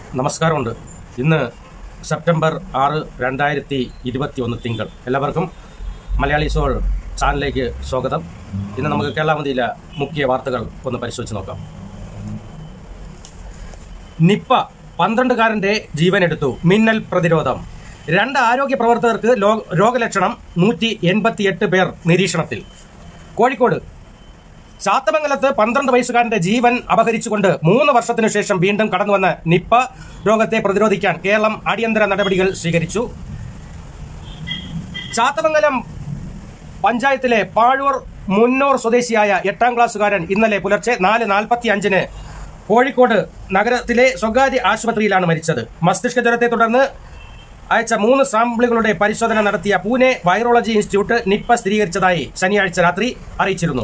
നമസ്കാരമുണ്ട് ഇന്ന് സെപ്റ്റംബർ ആറ് രണ്ടായിരത്തി ഇരുപത്തി ഒന്ന് തിങ്കൾ എല്ലാവർക്കും മലയാളി സോൾ ചാനലിലേക്ക് സ്വാഗതം ഇന്ന് നമുക്ക് കേരളാമതിയിലെ മുഖ്യ വാർത്തകൾ ഒന്ന് പരിശോധിച്ച് നോക്കാം നിപ്പ പന്ത്രണ്ടുകാരന്റെ ജീവനെടുത്തു മിന്നൽ പ്രതിരോധം രണ്ട് ആരോഗ്യ പ്രവർത്തകർക്ക് ലോ- രോഗലക്ഷണം നൂറ്റി എൺപത്തിയെട്ട് പേർ നിരീക്ഷണത്തിൽ കോഴിക്കോട് ചാത്തമംഗലത്ത് പന്ത്രണ്ട് വയസ്സുകാരന്റെ ജീവൻ അപഹരിച്ചുകൊണ്ട് മൂന്ന് വർഷത്തിനു ശേഷം വീണ്ടും കടന്നുവന്ന നിപ്പ രോഗത്തെ പ്രതിരോധിക്കാൻ കേരളം അടിയന്തര നടപടികൾ സ്വീകരിച്ചു ചാത്തമംഗലം പഞ്ചായത്തിലെ പാഴൂർ മുന്നോർ സ്വദേശിയായ എട്ടാം ക്ലാസ്സുകാരൻ ഇന്നലെ പുലർച്ചെ നാല് നാൽപ്പത്തി അഞ്ചിന് കോഴിക്കോട് നഗരത്തിലെ സ്വകാര്യ ആശുപത്രിയിലാണ് മരിച്ചത് മസ്തിഷ്ക ജ്വരത്തെ തുടർന്ന് അയച്ച മൂന്ന് സാമ്പിളുകളുടെ പരിശോധന നടത്തിയ പൂനെ വൈറോളജി ഇൻസ്റ്റിറ്റ്യൂട്ട് നിപ്പ സ്ഥിരീകരിച്ചതായി ശനിയാഴ്ച രാത്രി അറിയിച്ചിരുന്നു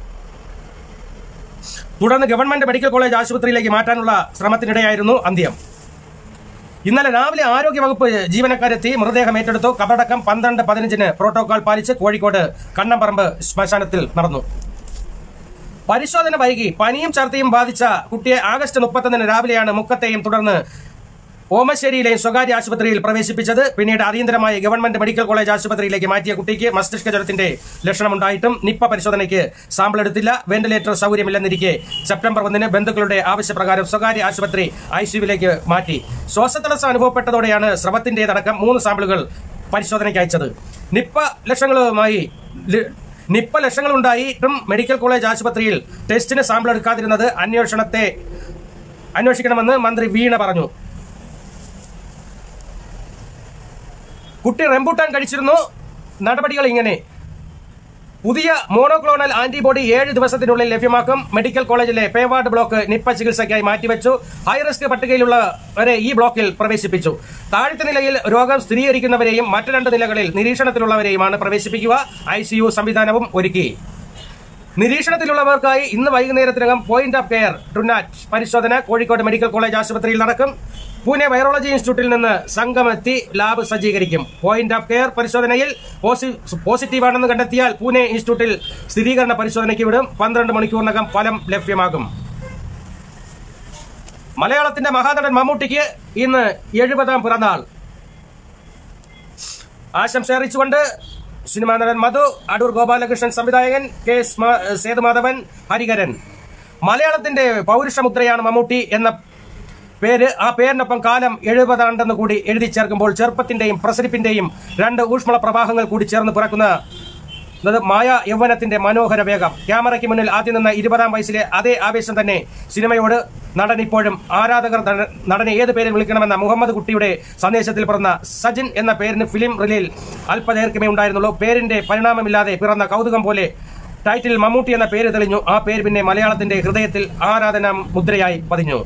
തുടർന്ന് ഗവൺമെന്റ് മെഡിക്കൽ കോളേജ് ആശുപത്രിയിലേക്ക് മാറ്റാനുള്ള ശ്രമത്തിനിടെയായിരുന്നു അന്ത്യം ഇന്നലെ രാവിലെ ആരോഗ്യവകുപ്പ് ജീവനക്കാരെത്തി മൃതദേഹം ഏറ്റെടുത്തു കബറടക്കം പന്ത്രണ്ട് പതിനഞ്ചിന് പ്രോട്ടോകോൾ പാലിച്ച് കോഴിക്കോട് കണ്ണമ്പറമ്പ് ശ്മശാനത്തിൽ നടന്നു പരിശോധന വൈകി പനിയും ഛർദിയും ബാധിച്ച കുട്ടിയെ ആഗസ്റ്റ് മുപ്പത്തൊന്നിന് രാവിലെയാണ് മുക്കത്തെയും തുടർന്ന് ഓമശ്ശേരിയിലെയും സ്വകാര്യ ആശുപത്രിയിൽ പ്രവേശിപ്പിച്ചത് പിന്നീട് അടിയന്തരമായി ഗവൺമെന്റ് മെഡിക്കൽ കോളേജ് ആശുപത്രിയിലേക്ക് മാറ്റിയ കുട്ടിക്ക് മസ്തിഷ്ക ജ്വരത്തിന്റെ ലക്ഷണമുണ്ടായിട്ടും നിപ്പ പരിശോധനയ്ക്ക് സാമ്പിൾ എടുത്തില്ല വെന്റിലേറ്റർ സൗകര്യമില്ലെന്നിരിക്കെ സെപ്റ്റംബർ ഒന്നിന് ബന്ധുക്കളുടെ ആവശ്യപ്രകാരം സ്വകാര്യ ആശുപത്രി ഐസിയുവിലേക്ക് മാറ്റി ശ്വാസതടസ്സം അനുഭവപ്പെട്ടതോടെയാണ് സ്രവത്തിന്റേതടക്കം മൂന്ന് സാമ്പിളുകൾ പരിശോധനയ്ക്ക് അയച്ചത് നിപ്പ ലക്ഷണങ്ങളുമായി ലി- നിപ്പ ലക്ഷങ്ങളുണ്ടായിട്ടും മെഡിക്കൽ കോളേജ് ആശുപത്രിയിൽ ടെസ്റ്റിന് സാമ്പിൾ എടുക്കാതിരുന്നത് അന്വേഷണത്തെ അന്വേഷിക്കണമെന്ന് മന്ത്രി വീണ പറഞ്ഞു കുട്ടി റെമ്പൂട്ടാൻ കഴിച്ചിരുന്നു നടപടികൾ ഇങ്ങനെ പുതിയ മോണോക്ലോണൽ ആന്റിബോഡി ഏഴ് ദിവസത്തിനുള്ളിൽ ലഭ്യമാക്കും മെഡിക്കൽ കോളേജിലെ പേവാർഡ് ബ്ലോക്ക് നിപ്പ ചികിത്സയ്ക്കായി മാറ്റിവെച്ചു ഹൈറിസ്ക് പട്ടികയിലുള്ളവരെ ഈ ബ്ലോക്കിൽ പ്രവേശിപ്പിച്ചു താഴത്തെ നിലയിൽ രോഗം സ്ഥിരീകരിക്കുന്നവരെയും മറ്റു രണ്ട് നിലകളിൽ നിരീക്ഷണത്തിലുള്ളവരെയുമാണ് പ്രവേശിപ്പിക്കുക ഐസിയു സംവിധാനവും ഒരുക്കി നിരീക്ഷണത്തിലുള്ളവർക്കായി ഇന്ന് വൈകുന്നേരത്തിനകം പോയിന്റ് ഓഫ് കെയർ ടുനാറ്റ് പരിശോധന കോഴിക്കോട് മെഡിക്കൽ കോളേജ് ആശുപത്രിയിൽ നടക്കും പൂനെ വൈറോളജി ഇൻസ്റ്റിറ്റ്യൂട്ടിൽ നിന്ന് സംഘമെത്തി ലാബ് സജ്ജീകരിക്കും പോയിന്റ് ഓഫ് കെയർ പരിശോധനയിൽ പോസി- പോസിറ്റീവാണെന്ന് കണ്ടെത്തിയാൽ പൂനെ ഇൻസ്റ്റിറ്റ്യൂട്ടിൽ സ്ഥിരീകരണ പരിശോധനയ്ക്ക് വിടും പന്ത്രണ്ട് മണിക്കൂറിനകം ഫലം ലഭ്യമാകും മലയാളത്തിന്റെ മഹാനടൻ മമ്മൂട്ടിക്ക് ഇന്ന് എഴുപതാം പിറന്നാൾ ആശംസ അറിയിച്ചുകൊണ്ട് സിനിമാ നടൻ മധു അടൂർ ഗോപാലകൃഷ്ണൻ സംവിധായകൻ കെ എസ് മാ- സേതുമാധവൻ ഹരിഹരൻ മലയാളത്തിന്റെ പൗരുഷമുദ്രയാണ് മമ്മൂട്ടി എന്ന പേര് ആ പേരിനൊപ്പം കാലം എഴുപതാണ്ടെന്ന് കൂടി എഴുതി ചേർക്കുമ്പോൾ ചെറുപ്പത്തിന്റെയും പ്രസരിപ്പിന്റെയും രണ്ട് ഊഷ്മള പ്രവാഹങ്ങൾ കൂടി ചേർന്ന് പിറക്കുന്ന അത് മായ യൗവനത്തിന്റെ മനോഹര വേഗം ക്യാമറയ്ക്ക് മുന്നിൽ ആദ്യം നിന്ന ഇരുപതാം വയസ്സിലെ അതേ ആവേശം തന്നെ സിനിമയോട് നടൻ ഇപ്പോഴും ആരാധകർ നട- നടനെ ഏത് പേരിൽ വിളിക്കണമെന്ന മുഹമ്മദ് കുട്ടിയുടെ സന്ദേശത്തിൽ പിറന്ന സജിൻ എന്ന പേരിന് ഫിലിം റിലീൽ അല്പദൈർഘ്യമേ ഉണ്ടായിരുന്നുള്ളൂ പേരിന്റെ പരിണാമമില്ലാതെ പിറന്ന കൗതുകം പോലെ ടൈറ്റിൽ മമ്മൂട്ടി എന്ന പേര് തെളിഞ്ഞു ആ പേര് പിന്നെ മലയാളത്തിന്റെ ഹൃദയത്തിൽ ആരാധന മുദ്രയായി പതിഞ്ഞു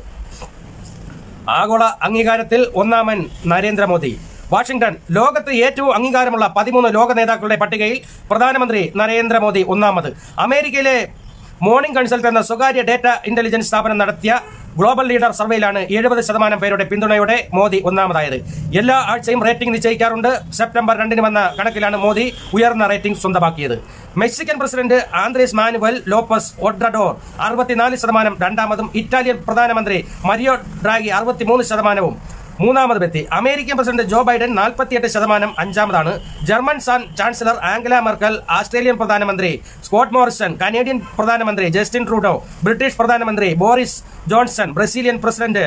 ആഗോള അംഗീകാരത്തിൽ ഒന്നാമൻ നരേന്ദ്രമോദി വാഷിംഗ്ടൺ ലോകത്ത് ഏറ്റവും അംഗീകാരമുള്ള പതിമൂന്ന് ലോക നേതാക്കളുടെ പട്ടികയിൽ പ്രധാനമന്ത്രി നരേന്ദ്രമോദി ഒന്നാമത് അമേരിക്കയിലെ മോർണിംഗ് കൺസൾട്ട് എന്ന സ്വകാര്യ ഡേറ്റ ഇന്റലിജൻസ് സ്ഥാപനം നടത്തിയ ഗ്ലോബൽ ലീഡർ സർവേയിലാണ് എഴുപത് ശതമാനം പേരുടെ പിന്തുണയോടെ മോദി ഒന്നാമതായത് എല്ലാ ആഴ്ചയും റേറ്റിംഗ് നിശ്ചയിക്കാറുണ്ട് സെപ്റ്റംബർ രണ്ടിന് വന്ന കണക്കിലാണ് മോദി ഉയർന്ന റേറ്റിംഗ് സ്വന്തമാക്കിയത് Mexican president Andres Manuel Lopez Obrador അറുപത്തിനാല് ശതമാനം രണ്ടാമതും ഇറ്റാലിയൻ പ്രധാനമന്ത്രി മരിയോ ഡ്രാഗി അറുപത്തിമൂന്ന് ശതമാനവും മൂന്നാമതുമെത്തി അമേരിക്കൻ പ്രസിഡന്റ് ജോ ബൈഡൻ നാൽപ്പത്തിയെട്ട് ശതമാനം അഞ്ചാമതാണ് ജർമ്മൻ സാൻ ചാൻസലർ ആംഗല മെർക്കൽ ആസ്ട്രേലിയൻ പ്രധാനമന്ത്രി സ്കോട്ട് മോറിസൺ കനേഡിയൻ പ്രധാനമന്ത്രി ജസ്റ്റിൻ ട്രൂഡോ ബ്രിട്ടീഷ് പ്രധാനമന്ത്രി Boris Johnson Brazilian president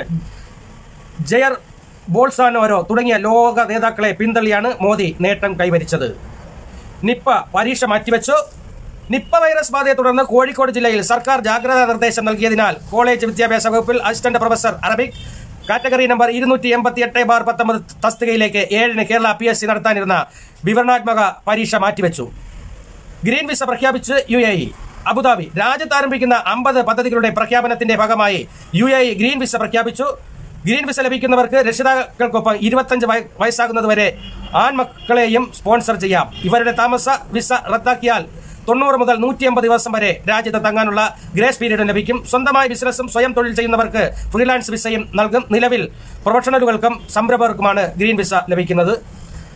Jair Bolsonaro തുടങ്ങിയ ലോക നേതാക്കളെ പിന്തള്ളിയാണ് മോദി നേട്ടം കൈവരിച്ചത് നിപ്പ പരീക്ഷ മാറ്റിവെച്ചു നിപ്പ വൈറസ് ബാധയെ തുടർന്ന് കോഴിക്കോട് ജില്ലയിൽ സർക്കാർ ജാഗ്രതാ നിർദ്ദേശം നൽകിയതിനാൽ കോളേജ് വിദ്യാഭ്യാസ വകുപ്പിൽ assistant professor Arabic category number ഇരുന്നൂറ്റി എൺപത്തി എട്ട് ബാർ പത്തൊമ്പത് തസ്തികയിലേക്ക് ഏഴിന് കേരള പി എസ് സി നടത്താനിരുന്ന വിവരണാത്മക പരീക്ഷ മാറ്റിവെച്ചു ഗ്രീൻ വിസ പ്രഖ്യാപിച്ച് യു എ ഇ അബുദാബി രാജ്യത്ത് ആരംഭിക്കുന്ന അമ്പത് പദ്ധതികളുടെ പ്രഖ്യാപനത്തിന്റെ ഭാഗമായി U A E green visa പ്രഖ്യാപിച്ചു ഗ്രീൻ വിസ ലഭിക്കുന്നവർക്ക് രക്ഷിതാക്കൾക്കൊപ്പം ഇരുപത്തഞ്ച് വയ- വയസ്സാകുന്നതുവരെ ആൺമക്കളെയും സ്പോൺസർ ചെയ്യാം ഇവരുടെ താമസ വിസ റദ്ദാക്കിയാൽ തൊണ്ണൂറ് മുതൽ നൂറ്റി അമ്പത് ദിവസം വരെ രാജ്യത്ത് തങ്ങാനുള്ള ഗ്രേസ് പീരീഡ് ലഭിക്കും സ്വന്തമായി ബിസിനസ്സും സ്വയം തൊഴിൽ ചെയ്യുന്നവർക്ക് ഫ്രീലാൻസ് വിസയും നൽകും നിലവിൽ പ്രൊഫഷണലുകൾക്കും സംരംഭകർക്കുമാണ് ഗ്രീൻ വിസ ലഭിക്കുന്നത്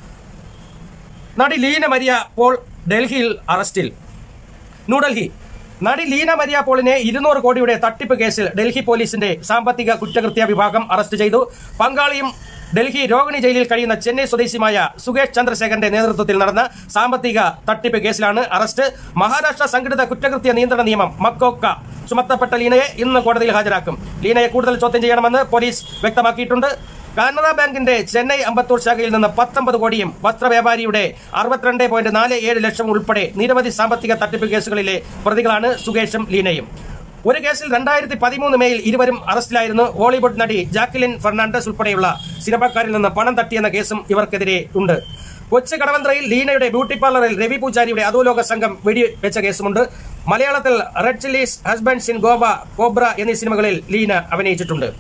നടി ലീന മരിയ പോൾ ഡൽഹിയിൽ അറസ്റ്റിൽ ന്യൂഡൽഹി നടി ലീന മരിയ പോളിനെ ഇരുന്നൂറ് കോടിയുടെ തട്ടിപ്പ് കേസിൽ ഡൽഹി പോലീസിന്റെ സാമ്പത്തിക കുറ്റകൃത്യ വിഭാഗം അറസ്റ്റ് ചെയ്തു പങ്കാളിയും ഡൽഹി രോഹിണി ജയിലിൽ കഴിയുന്ന ചെന്നൈ സ്വദേശിയുമായ സുകേഷ് ചന്ദ്രശേഖരന്റെ നേതൃത്വത്തിൽ നടന്ന സാമ്പത്തിക തട്ടിപ്പ് കേസിലാണ് അറസ്റ്റ് മഹാരാഷ്ട്ര സംഘടിത കുറ്റകൃത്യ നിയന്ത്രണ നിയമം മക്കോക്ക ചുമത്തപ്പെട്ട ലീനയെ ഇന്ന് കോടതിയിൽ ഹാജരാക്കും ലീനയെ കൂടുതൽ ചോദ്യം ചെയ്യണമെന്ന് പോലീസ് വ്യക്തമാക്കിയിട്ടുണ്ട് കാനറ ബാങ്കിന്റെ ചെന്നൈ അമ്പത്തൂർ ശാഖയിൽ നിന്ന് പത്തൊമ്പത് കോടിയും വസ്ത്രവ്യാപാരിയുടെ അറുപത്തിരണ്ട് പോയിന്റ് നാല് ഏഴ് ലക്ഷം ഉൾപ്പെടെ നിരവധി സാമ്പത്തിക തട്ടിപ്പ് കേസുകളിലെ പ്രതികളാണ് സുകേഷും ലീനയും ഒരു കേസിൽ രണ്ടായിരത്തി പതിമൂന്ന് മേയിൽ ഇരുവരും അറസ്റ്റിലായിരുന്നു ഹോളിവുഡ് നടി ജാക്ലിൻ ഫെർണാണ്ടസ് ഉൾപ്പെടെയുള്ള സിനിമാക്കാരിൽ നിന്ന് പണം തട്ടിയെന്ന കേസും ഇവർക്കെതിരെ ഉണ്ട് കൊച്ചു കടവന്ത്രയിൽ ലീനയുടെ ബ്യൂട്ടി പാർലറിൽ രവി പൂജാരിയുടെ അധോലോക സംഘം വെടിവെച്ച കേസുമുണ്ട് മലയാളത്തിൽ red chillies husbands in Goa cobra എന്നീ സിനിമകളിൽ ലീന അഭിനയിച്ചിട്ടുണ്ട്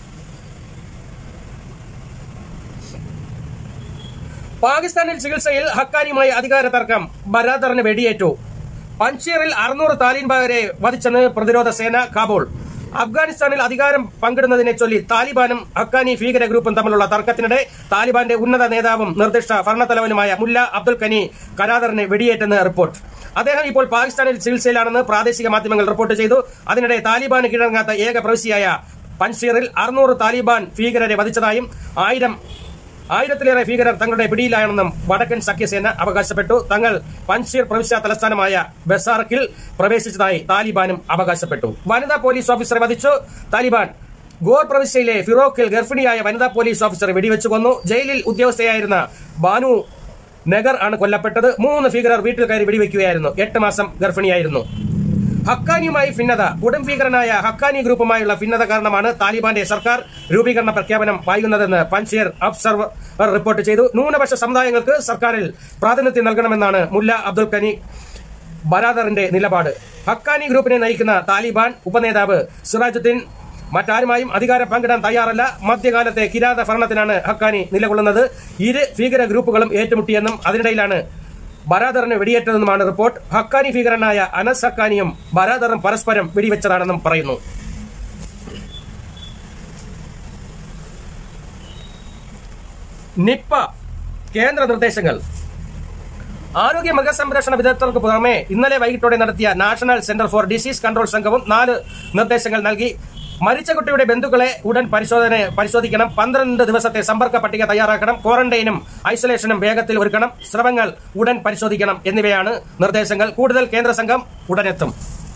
പാകിസ്ഥാനിൽ ചികിത്സയിൽ ഹക്കാനിയുമായി അധികാര തർക്കം ബരാദറിന് വെടിയേറ്റു പഞ്ചീറിൽ അറുന്നൂറ് താലിബാൻകാരെ വധിച്ചെന്ന് പ്രതിരോധ സേന കാബൂൾ അഫ്ഗാനിസ്ഥാനിൽ അധികാരം പങ്കിടുന്നതിനെ ചൊല്ലി താലിബാനും ഹക്കാനി ഭീകര ഗ്രൂപ്പും തമ്മിലുള്ള തർക്കത്തിനിടെ താലിബാന്റെ ഉന്നത നേതാവും നിർദ്ദിഷ്ട ഭരണത്തലവനുമായ മുല്ല അബ്ദുൽ ഖനി കരാദറിന് വെടിയേറ്റെന്ന് റിപ്പോർട്ട് അദ്ദേഹം ഇപ്പോൾ പാകിസ്ഥാനിൽ ചികിത്സയിലാണെന്ന് പ്രാദേശിക മാധ്യമങ്ങൾ റിപ്പോർട്ട് ചെയ്തു അതിനിടെ താലിബാന് കീഴടങ്ങാത്ത ഏക പ്രവിശ്യയായ പൻഷീറിൽ അറുന്നൂറ് താലിബാൻ ഭീകരരെ വധിച്ചതായും ആയിരം ആയിരത്തിലേറെ ഭീകരർ തങ്ങളുടെ പിടിയിലാണെന്നും വടക്കൻ സഖ്യസേന അവകാശപ്പെട്ടു തങ്ങൾ പൻഷീർ പ്രവിശ്യ തലസ്ഥാനമായ ബസാർക്കിൽ പ്രവേശിച്ചതായി താലിബാനും അവകാശപ്പെട്ടു വനിതാ പോലീസ് ഓഫീസറെ വധിച്ചു താലിബാൻ ഗോർ പ്രവിശ്യയിലെ ഫിറോക്കിൽ ഗർഭിണിയായ വനിതാ പോലീസ് ഓഫീസറെ വെടിവെച്ചു കൊന്നു ജയിലിൽ ഉദ്യോഗസ്ഥയായിരുന്ന ബാനു നഗർ ആണ് കൊല്ലപ്പെട്ടത് മൂന്ന് ഭീകരർ വീട്ടിൽ കയറി വെടിവെക്കുകയായിരുന്നു എട്ട് മാസം ഗർഭിണിയായിരുന്നു ഹക്കാനിയുമായി ഭിന്നത കൊടും ഭീകരനായ ഹക്കാനി ഗ്രൂപ്പുമായുള്ള ഭിന്നത കാരണമാണ് താലിബാന്റെ സർക്കാർ രൂപീകരണ പ്രഖ്യാപനം പായുന്നതെന്ന് പൻഷീർ ഒബ്സർവർ റിപ്പോർട്ട് ചെയ്തു ന്യൂനപക്ഷ സമുദായങ്ങൾക്ക് സർക്കാരിൽ പ്രാതിനിധ്യം നൽകണമെന്നാണ് മുല്ല അബ്ദുൽ ഖനി ബരാദറിന്റെ നിലപാട് ഹക്കാനി ഗ്രൂപ്പിനെ നയിക്കുന്ന താലിബാൻ ഉപനേതാവ് സിറാജുദ്ദീൻ മറ്റാരുമായും അധികാരം പങ്കിടാൻ തയ്യാറല്ല മധ്യകാലത്തെ കിരാത ഭരണത്തിനാണ് ഹക്കാനി നിലകൊള്ളുന്നത് ഇരു ഭീകര ഗ്രൂപ്പുകളും ഏറ്റുമുട്ടിയെന്നും അതിനിടയിലാണ് ബരാദറിന് വെടിയേറ്റതെന്നുമാണ് റിപ്പോർട്ട് ഹക്കാനി ഭീകരനായ അനസ് ഹക്കാനിയും ബരാദറും പരസ്പരം വെടിവെച്ചതാണെന്നും പറയുന്നു നിപ്പ കേന്ദ്ര നിർദ്ദേശങ്ങൾ ആരോഗ്യ മൃഗസംരക്ഷണ വിദഗ്ധർക്ക് പുറമെ ഇന്നലെ വൈകിട്ടോടെ നടത്തിയ National Centre for Disease Control സംഘവും നാല് നിർദ്ദേശങ്ങൾ നൽകി മരിച്ച കുട്ടിയുടെ ബന്ധുക്കളെ ഉടൻ പരിശോധന പരിശോധിക്കണം പന്ത്രണ്ട് ദിവസത്തെ സമ്പർക്ക പട്ടിക തയ്യാറാക്കണം ക്വാറന്റൈനും ഐസൊലേഷനും വേഗത്തിൽ ഒരുക്കണം സ്രവങ്ങൾ ഉടൻ പരിശോധിക്കണം എന്നിവയാണ് നിർദ്ദേശങ്ങൾ കൂടുതൽ കേന്ദ്ര സംഘം ഉടനെത്തും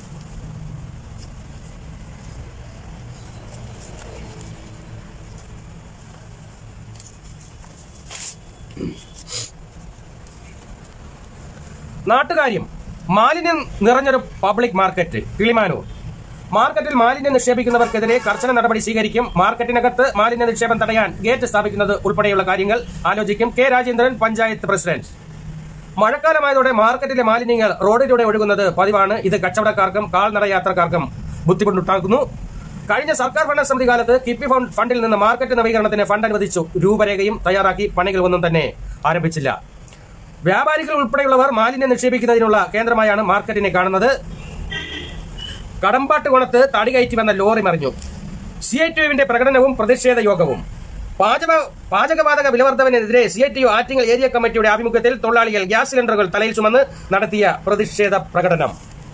നാട്ടുകാര്യം മാലിന്യം നിറഞ്ഞൊരു പബ്ലിക് മാർക്കറ്റ് കിളിമാനൂർ മാർക്കറ്റിൽ മാലിന്യം നിക്ഷേപിക്കുന്നവർക്കെതിരെ കർശന നടപടി സ്വീകരിക്കും മാർക്കറ്റിനകത്ത് മാലിന്യ നിക്ഷേപം തടയാൻ ഗേറ്റ് സ്ഥാപിക്കുന്നത് ഉൾപ്പെടെയുള്ള കാര്യങ്ങൾ ആലോചിക്കും കെ രാജേന്ദ്രൻ പഞ്ചായത്ത് പ്രസിഡന്റ് മഴക്കാലമായതോടെ മാർക്കറ്റിലെ മാലിന്യങ്ങൾ റോഡിലൂടെ ഒഴുകുന്നത് പതിവാണ് ഇത് കച്ചവടക്കാർക്കും കാൽനട യാത്രക്കാർക്കും ബുദ്ധിമുട്ടുണ്ടാക്കുന്നു കഴിഞ്ഞ സർക്കാർ ഭരണസമിതി കാലത്ത് കിഫ്ബി ഫണ്ട് ഫണ്ടിൽ നിന്ന് മാർക്കറ്റ് നവീകരണത്തിന് ഫണ്ട് അനുവദിച്ചു രൂപരേഖയും തയ്യാറാക്കി പണികളൊന്നും തന്നെ ആരംഭിച്ചില്ല വ്യാപാരികൾ ഉൾപ്പെടെയുള്ളവർ മാലിന്യം നിക്ഷേപിക്കുന്നതിനുള്ള കേന്ദ്രമായാണ് മാർക്കറ്റിനെ കാണുന്നത് കടമ്പാട്ട് കുണത്ത് തടി കയറ്റി വന്ന ലോറി മറിഞ്ഞു സി ഐ ടിയുവിന്റെ പ്രകടനവും പ്രതിഷേധ യോഗവും പാചക പാചകവാതക വിലവർദ്ധവനെതിരെ C I T U Attingal area കമ്മിറ്റിയുടെ ആഭിമുഖ്യത്തിൽ തൊഴിലാളികൾ ഗ്യാസ് സിലിണ്ടറുകൾ തലയിൽ ചുമന്ന് നടത്തിയ പ്രതിഷേധ പ്രകടനം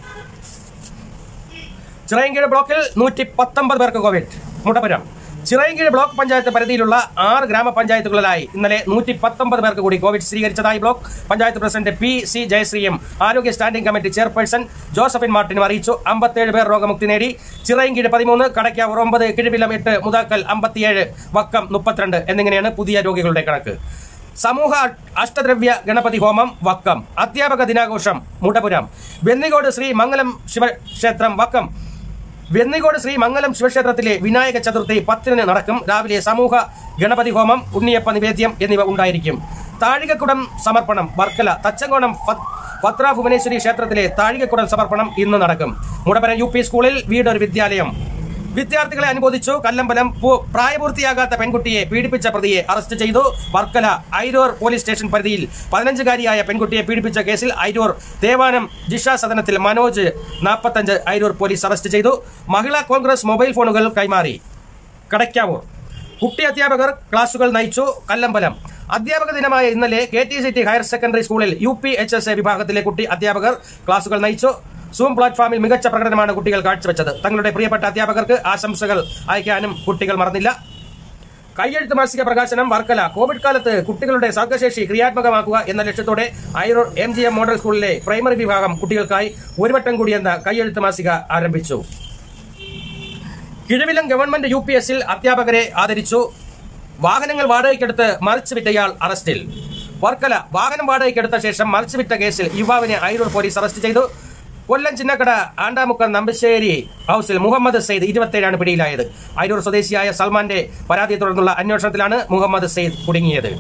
ചിറയൻകീഴ് ബ്ലോക്കിൽ നൂറ്റി പത്തൊമ്പത് പേർക്ക് കോവിഡ് മുടപുരം ചിറയൻകീഴ് ബ്ലോക്ക് പഞ്ചായത്ത് പരിധിയിലുള്ള ആറ് ഗ്രാമപഞ്ചായത്തുകളിലായി ഇന്നലെ നൂറ്റി പത്തൊമ്പത് പേർക്ക് കൂടി കോവിഡ് സ്ഥിരീകരിച്ചതായി block panchayat president P C ജയശ്രീയും ആരോഗ്യ സ്റ്റാൻഡിംഗ് കമ്മിറ്റി ചെയർപേഴ്സൺ ജോസഫിൻ മാർട്ടിനും അറിയിച്ചു അമ്പത്തേഴ് പേർ രോഗമുക്തി നേടി ചിറയൻകീഴ് പതിമൂന്ന് കടയ്ക്കാവൂർ ഒമ്പത് കിഴിവിലം എട്ട് മുതാക്കൽ അമ്പത്തിയേഴ് വക്കം മുപ്പത്തിരണ്ട് എന്നിങ്ങനെയാണ് പുതിയ രോഗികളുടെ കണക്ക് സമൂഹ അഷ്ടദ്രവ്യ ഗണപതി ഹോമം വക്കം അധ്യാപക ദിനാഘോഷം മുടപുരം വെന്നിക്കോട് ശ്രീ മംഗലം ശിവക്ഷേത്രം വക്കം വെന്നിക്കോട് ശ്രീ മംഗലം ശിവക്ഷേത്രത്തിലെ വിനായക ചതുർത്ഥി പത്തിന് നടക്കും രാവിലെ സമൂഹ ഗണപതി ഹോമം ഉണ്ണിയപ്പ നിവേദ്യം എന്നിവ ഉണ്ടായിരിക്കും താഴികക്കുടം സമർപ്പണം വർക്കല തച്ചങ്കോണം ഫ- ഫത്ര ഭുവനേശ്വരി ക്ഷേത്രത്തിലെ താഴികക്കുടം സമർപ്പണം ഇന്ന് നടക്കും മുടപരം യു പി സ്കൂളിൽ വീടൊരു വിദ്യാലയം വിദ്യാർത്ഥികളെ അനുമോദിച്ചു കല്ലമ്പലം പു- പ്രായപൂർത്തിയാകാത്ത പെൺകുട്ടിയെ പീഡിപ്പിച്ച പ്രതിയെ അറസ്റ്റ് ചെയ്തു വർക്കല ഐരൂർ പോലീസ് സ്റ്റേഷൻ പരിധിയിൽ പതിനഞ്ചുകാരിയായ പെൺകുട്ടിയെ പീഡിപ്പിച്ച കേസിൽ ഐരൂർ ദേവാനം ജിഷ സദനത്തിൽ മനോജ് നാൽപ്പത്തഞ്ച് ഐരൂർ പോലീസ് അറസ്റ്റ് ചെയ്തു മഹിളാ കോൺഗ്രസ് മൊബൈൽ ഫോണുകൾ കൈമാറി കടയ്ക്കാവൂർ കുട്ടി അധ്യാപകർ ക്ലാസുകൾ നയിച്ചു കല്ലമ്പലം അധ്യാപക ദിനമായ ഇന്നലെ K T C T higher secondary സ്കൂളിൽ U P H S A വിഭാഗത്തിലെ കുട്ടി അധ്യാപകർ ക്ലാസുകൾ നയിച്ചു സൂം പ്ലാറ്റ്ഫോമിൽ മികച്ച പ്രകടനമാണ് കുട്ടികൾ കാഴ്ചവെച്ചത് തങ്ങളുടെ പ്രിയപ്പെട്ട അധ്യാപകർക്ക് ആശംസകൾ അയക്കാനും കുട്ടികൾ മറന്നില്ല കയ്യെഴുത്ത് മാസിക പ്രകാശനം വർക്കല കോവിഡ് കാലത്ത് കുട്ടികളുടെ സർഗശേഷി ക്രിയാത്മകമാക്കുക എന്ന ലക്ഷ്യത്തോടെ ഐറോർ എം ജി എം മോഡൽ സ്കൂളിലെ പ്രൈമറി വിഭാഗം കുട്ടികൾക്കായി ഒരു വട്ടം കൂടി എന്ന കയ്യെഴുത്ത് മാസിക ആരംഭിച്ചു കിഴവിലം ഗവൺമെന്റ് യു പി എസിൽ അധ്യാപകരെ ആദരിച്ചു വാഹനങ്ങൾ വാടകയ്ക്കെടുത്ത് മറിച്ചു വിറ്റയാൾ അറസ്റ്റിൽ വർക്കല വാഹനം വാടകയ്ക്കെടുത്ത ശേഷം മറിച്ചു വിറ്റ കേസിൽ യുവാവിനെ അയിരൂർ പോലീസ് അറസ്റ്റ് ചെയ്തു കൊല്ലം ചിന്നക്കട ആണ്ടാമുക്കം നമ്പശ്ശേരി ഹൌസിൽ മുഹമ്മദ് സെയ്ദ് ഇരുപത്തിയേഴാണ് പിടിയിലായത് അയിരൂർ സ്വദേശിയായ സൽമാന്റെ പരാതിയെ തുടർന്നുള്ള അന്വേഷണത്തിലാണ് മുഹമ്മദ് സെയ്ദ് കുടുങ്ങിയത്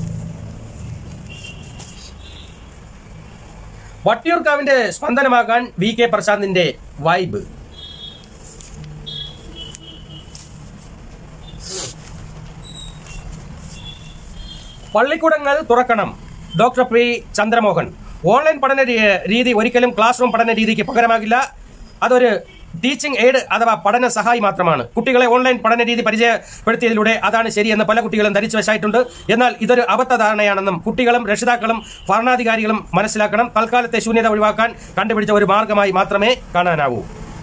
വട്ടിയൂർക്കാവിന്റെ സ്പന്ദനമാകാൻ വി കെ പ്രശാന്തിന്റെ വൈബ് പള്ളിക്കൂടങ്ങൾ തുറക്കണം ഡോക്ടർ പി ചന്ദ്രമോഹൻ ഓൺലൈൻ പഠന രീ- രീതി ഒരിക്കലും ക്ലാസ് റൂം പഠന രീതിക്ക് പകരമാകില്ല അതൊരു ടീച്ചിങ് എയ്ഡ് അഥവാ പഠന സഹായി മാത്രമാണ് കുട്ടികളെ ഓൺലൈൻ പഠന രീതി പരിചയപ്പെടുത്തിയതിലൂടെ അതാണ് ശരിയെന്ന് പല കുട്ടികളും ധരിച്ചു വശായിട്ടുണ്ട് എന്നാൽ ഇതൊരു അബദ്ധ ധാരണയാണെന്നും കുട്ടികളും രക്ഷിതാക്കളും ഭരണാധികാരികളും മനസ്സിലാക്കണം തൽക്കാലത്തെ ശൂന്യത ഒഴിവാക്കാൻ കണ്ടുപിടിച്ച ഒരു മാർഗമായി മാത്രമേ കാണാനാവൂ